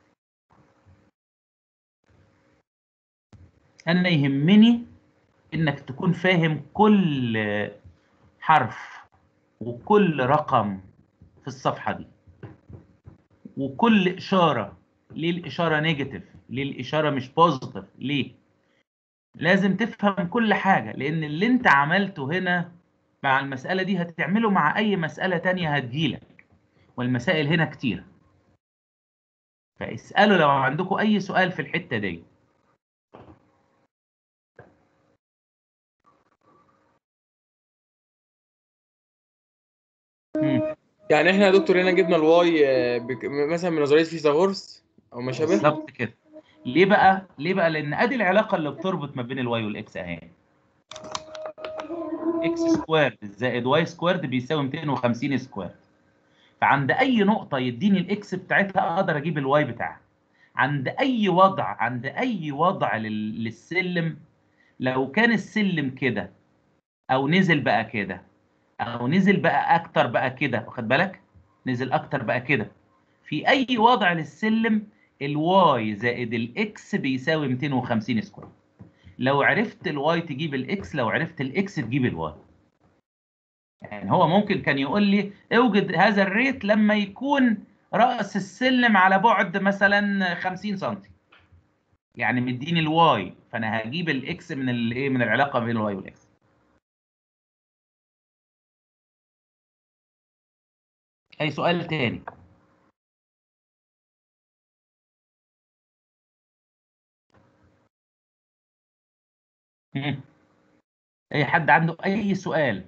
انا يهمني انك تكون فاهم كل حرف وكل رقم في الصفحه دي وكل اشاره ليه الاشاره نيجاتيف ليه الاشاره مش بوزيتيف ليه لازم تفهم كل حاجه لان اللي انت عملته هنا مع المساله دي هتعمله مع اي مساله تانية هتجيلك والمسائل هنا كتير فاسالوا لو عندكم اي سؤال في الحته دي مم. يعني احنا يا دكتور هنا جبنا الواي آه، بك- مثلا من نظريه فيثاغورس او ما شابه بالظبط كده ليه بقى ليه بقى لان ادي العلاقه اللي بتربط ما بين الواي والاكس اهي اكس سكويرد زائد واي سكويرد بيساوي 250 سكويرد فعند اي نقطه يديني الاكس بتاعتها اقدر اجيب الواي بتاعها عند اي وضع عند اي وضع لل- للسلم لو كان السلم كده او نزل بقى كده او نزل بقى اكتر بقى كده واخد بالك نزل اكتر بقى كده في اي وضع للسلم الواي زائد الاكس بيساوي 250 سكوير لو عرفت الواي تجيب الاكس لو عرفت الاكس تجيب الواي يعني هو ممكن كان يقول لي اوجد هذا الريت لما يكون راس السلم على بعد مثلا 50 سم يعني مديني الواي فانا هجيب الاكس من الايه من العلاقه بين الواي والاكس اي سؤال تاني مم. اي حد عنده اي سؤال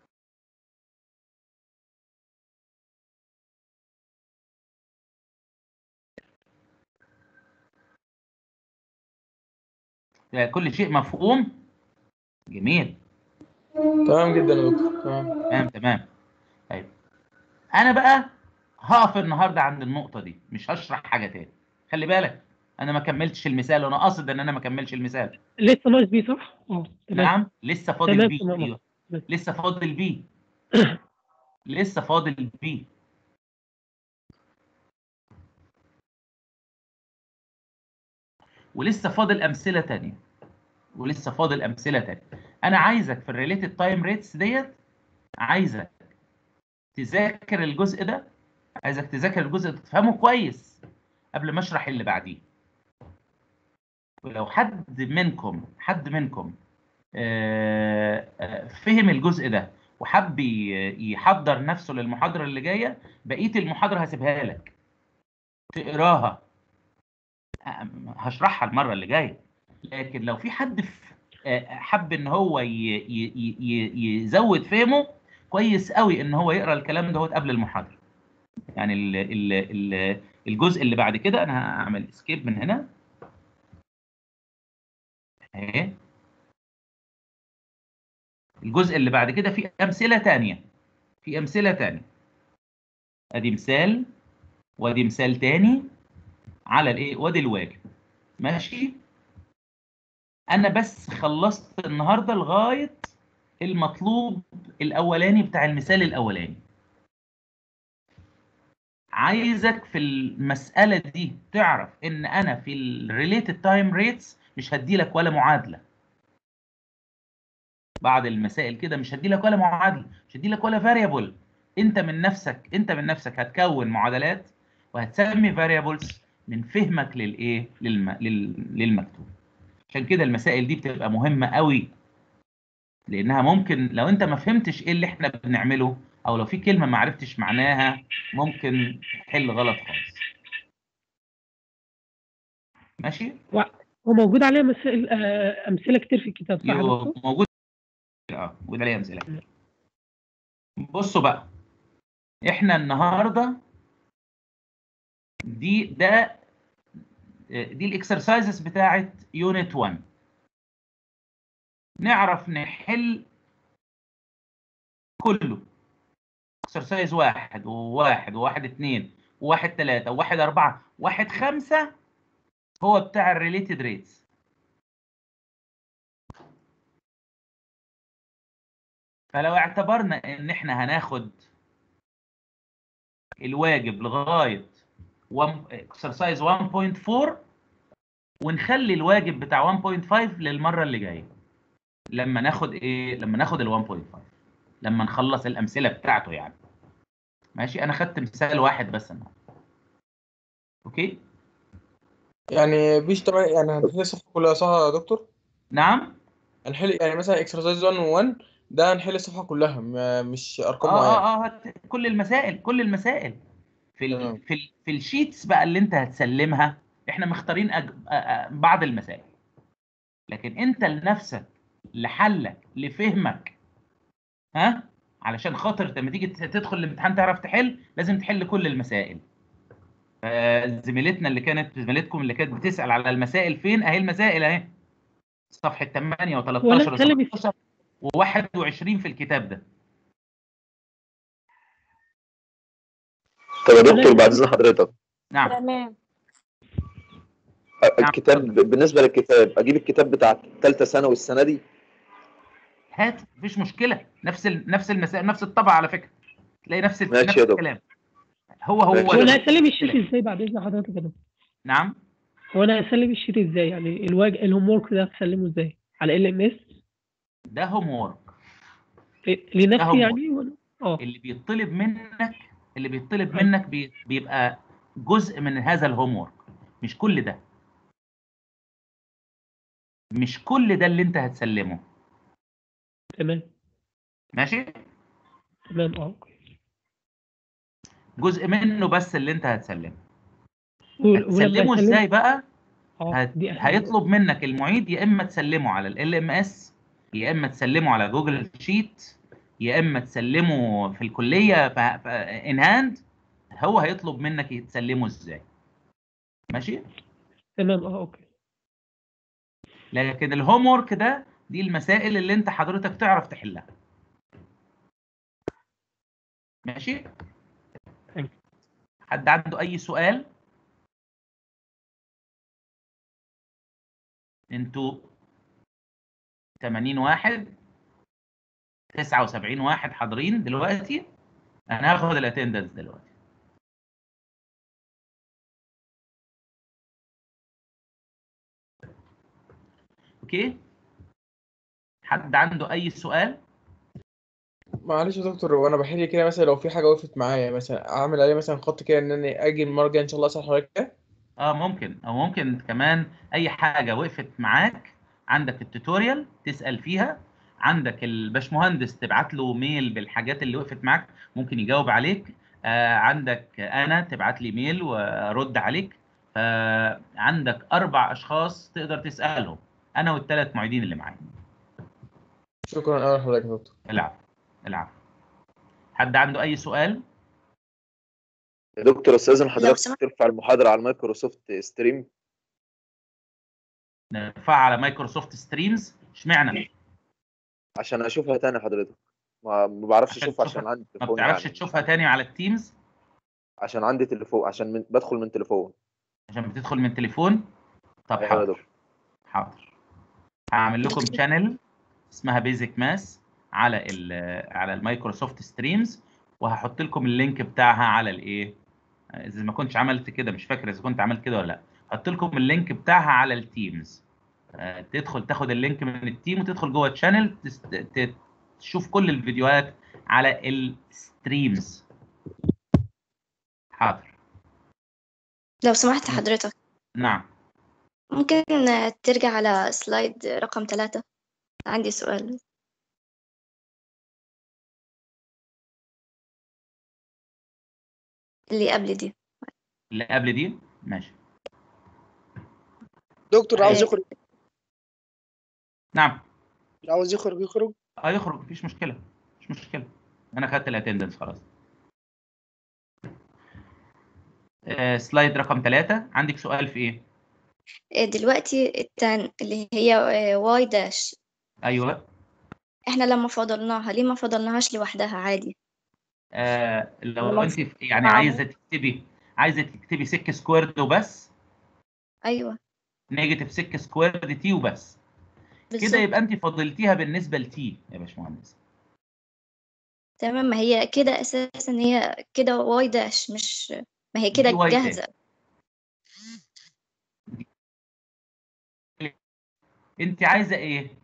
يعني كل شيء مفهوم جميل تمام جدا يا دكتور تمام تمام تمام طيب انا بقى هقف النهارده عند النقطه دي مش هشرح حاجه تاني خلي بالك انا ما كملتش المثال وانا قاصد ان انا ما كملش المثال لسه ناقص بي صح؟ اه تمام نعم لسه فاضل تمام بي تمام ايوه لسه فاضل بي لسه فاضل بي ولسه فاضل امثله تانية ولسه فاضل امثله تانية انا عايزك في الريليتد تايم ريتس ديت عايزك تذاكر الجزء ده عايزك تذاكر الجزء ده تفهمه كويس قبل ما اشرح اللي بعديه ولو حد منكم حد منكم آه، آه، فهم الجزء ده وحب ي- يحضر نفسه للمحاضرة اللي جاية بقية المحاضرة هسيبها لك تقراها آه، هشرحها المرة اللي جاية لكن لو في حد ف- آه، حب ان هو ي- ي- ي- ي- يزود فهمه كويس قوي ان هو يقرا الكلام دوت قبل المحاضرة يعني ال ال ال الجزء اللي بعد كده انا هعمل اسكيب من هنا اهي الجزء اللي بعد كده فيه امثله تانية في امثله تانية ادي مثال وادي مثال تاني على الايه وادي الواجب ماشي انا بس خلصت النهارده لغايه المطلوب الاولاني بتاع المثال الاولاني عايزك في المساله دي تعرف ان انا في الريليتد تايم ريتس مش هدي لك ولا معادله بعض المسائل كده مش هدي لك ولا معادله مش هدي لك ولا فاريبل انت من نفسك انت من نفسك هتكون معادلات وهتسمي فاريبلز من فهمك للايه للم... لل... للمكتوب عشان كده المسائل دي بتبقى مهمه قوي لانها ممكن لو انت ما فهمتش ايه اللي احنا بنعمله او لو في كلمه ما عرفتش معناها ممكن تحل غلط خالص ماشي و- وموجود عليها مسائل آه، امثله كتير في الكتاب صح يا يو- دكتور؟ موجود اه موجود عليها امثله بصوا بقى احنا النهارده دي ده دي الاكسرسايزز بتاعت يونت 1 نعرف نحل كله اكسرسايز واحد وواحد وواحد اتنين وواحد تلاتة وواحد أربعة واحد خمسة هو بتاع الريليتد ريتس فلو اعتبرنا ان احنا هناخد الواجب لغايه اكسرسايز 1.4 ونخلي الواجب بتاع 1.5 للمره اللي جايه لما ناخد ايه لما ناخد ال 1.5 لما نخلص الامثله بتاعته يعني ماشي انا خدت مثال واحد بس النهارده اوكي يعني مفيش طبعا يعني هنحل الصفحة كلها صح يا دكتور؟ نعم هنحل يعني مثلا اكسرسايز 1 و1 ده هنحل الصفحة كلها م- مش أرقام اه معينة اه اه هت- كل المسائل كل المسائل في ال في ال في الشيتس بقى اللي انت هتسلمها احنا مختارين أج... آ- آ- بعض المسائل لكن انت لنفسك لحلك لفهمك ها علشان خاطر لما تيجي ت- تدخل الامتحان تعرف تحل لازم تحل كل المسائل زميلتنا اللي كانت زميلتكم اللي كانت بتسأل على المسائل فين اهي المسائل اهي صفحة 8 و13 ولا تكلم و17 و21 في الكتاب ده طب يا دكتور بعد اذن حضرتك نعم تمام الكتاب بالنسبه للكتاب اجيب الكتاب بتاع ثالثه ثانوي السنه دي هات مفيش مشكلة نفس ال... نفس المسائل نفس الطبع على فكرة تلاقي نفس ال... ماشي نفس يا دكتور. الكلام هو هو هو انا ده. هسلم الشيت ازاي بعد اذن حضرتك يا دكتور؟ نعم هو انا هسلم الشيت ازاي يعني الواج الهوم ورك ده هسلمه ازاي؟ على ال ام اس ده هوم وورك لنفسي هوم يعني ولا اه اللي بيطلب منك اللي بيطلب منك بي... بيبقى جزء من هذا الهوم وورك مش كل ده مش كل ده اللي انت هتسلمه تمام ماشي تمام اه جزء منه بس اللي انت هتسلمه ول- ولما هتسلمه يسلم- ازاي بقى اه هت... دي أهم هيطلب منك المعيد يا اما تسلمه على ال ام اس يا اما تسلمه على جوجل شيت يا اما تسلمه في الكليه ف... ف... ان هاند هو هيطلب منك تسلمه ازاي ماشي تمام اه اوكي لكن الهوم ورك ده دي المسائل اللي انت حضرتك تعرف تحلها ماشي Thank حد عنده اي سؤال انتوا 80 واحد 79 واحد حاضرين دلوقتي انا هاخد الاتندنس دلوقتي اوكي حد عنده اي سؤال معلش يا دكتور وانا بحل كده مثلا لو في حاجه وقفت معايا مثلا اعمل عليه مثلا خط كده ان انا اجي المره الجايه ان شاء الله اسال حضرتك كده اه ممكن او ممكن كمان اي حاجه وقفت معاك عندك التوتوريال تسال فيها عندك الباشمهندس تبعت له ميل بالحاجات اللي وقفت معاك ممكن يجاوب عليك آه عندك انا تبعت لي ميل وارد عليك فعندك اربع اشخاص تقدر تسالهم انا والثلاث معيدين اللي معايا شكرا قوي لحضرتك يا دكتور العب العب حد عنده اي سؤال يا دكتور استاذن لو حضرتك سمحت ترفع المحاضرة على المايكروسوفت ستريم نرفعها على مايكروسوفت ستريمز اشمعنى عشان اشوفها تاني حضرتك ما ما بعرفش عشان اشوفها تشوفها عشان عندي ما تليفون بتعرفش يعني تشوفها تاني على التيمز عشان عندي تليفون عشان من... بدخل من تليفون عشان بتدخل من تليفون طب ايوه يا حاضر دكتور حاضر هعمل لكم شانل اسمها بيزك ماس على ال على المايكروسوفت ستريمز وهحط لكم اللينك بتاعها على الايه اذا ما كنتش عملت كده مش فاكر اذا كنت عملت كده ولا لا هحط لكم اللينك بتاعها على التيمز آه، تدخل تاخد اللينك من التيم وتدخل جوه الشانل تست- ت- تشوف كل الفيديوهات على الستريمز حاضر لو سمحت حضرتك نعم ممكن ترجع على سلايد رقم ثلاثة عندي سؤال اللي قبل دي اللي قبل دي ماشي دكتور عاوز آه، يخرج نعم عاوز يخرج يخرج اه يخرج مفيش مشكله مش مشكله انا خدت الاتندنس خلاص آه سلايد رقم ثلاثة عندك سؤال في ايه آه، دلوقتي التان اللي هي واي داش ايوه احنا لما فضلناها ليه ما فضلناهاش لوحدها عادي آه لو ولا انت في- يعني معمول. عايزه تكتبي عايزه تكتبي سك سكويرد وبس ايوه نيجاتيف سك سكويرد تي وبس كده بالظبط يبقى انت فضلتيها بالنسبه لتي يا باشمهندس تمام ما هي كده اساسا هي كده واي داش مش ما هي كده دي واي داش. جاهزة انت عايزه ايه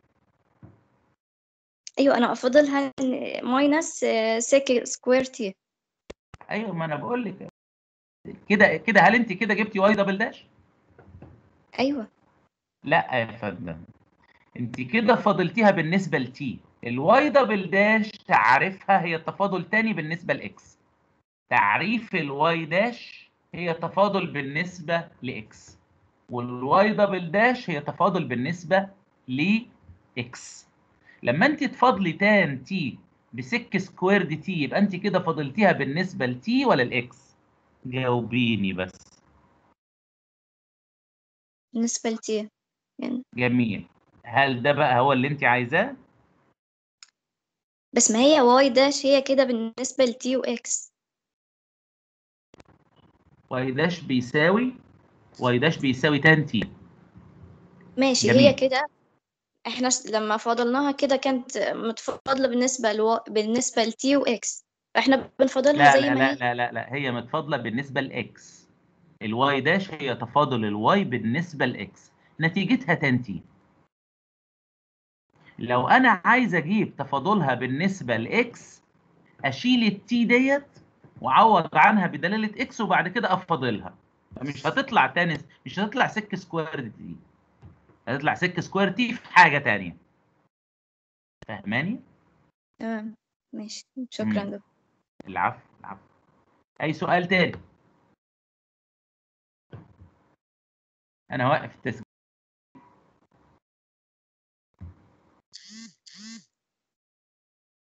ايوه انا افضلها ماينس سيك سكوير تي ايوه ما انا بقول لك كده كده هل انت كده جبتي واي دبل داش ايوه لا يا فندم انت كده فاضلتيها بالنسبه لتي الواي دبل داش تعريفها هي تفاضل تاني بالنسبه لاكس تعريف الواي داش هي تفاضل بالنسبه لاكس والواي دبل داش هي تفاضل بالنسبه لاكس لما انت تفاضلي تان تي بسك سكويرد تي يبقى انت كده فاضلتيها بالنسبه لتي ولا الاكس جاوبيني بس بالنسبة لتي يعني جميل هل ده بقى هو اللي انت عايزاه بس ما هي واي داش هي كده بالنسبة لتي واكس واي داش بيساوي واي داش بيساوي تان تي ماشي جميل. هي كده احنا ش- لما فضلناها كده كانت متفاضلة بالنسبة لو... بالنسبة لتي واكس احنا بنفضلها لا زي لا ما لا هي لا لا لا هي متفاضله بالنسبه لاكس الواي داش هي تفاضل الواي بالنسبه لاكس نتيجتها تان تي لو انا عايز اجيب تفاضلها بالنسبه لاكس اشيل التي ديت واعوض عنها بدلاله اكس وبعد كده افاضلها فمش هتطلع تاني مش هتطلع سك سكوير تي هتطلع سك سكوير تي في حاجه تانية فاهماني تمام ماشي شكرا مم. دكتور العفو العفو اي سؤال تاني انا واقف التسجيل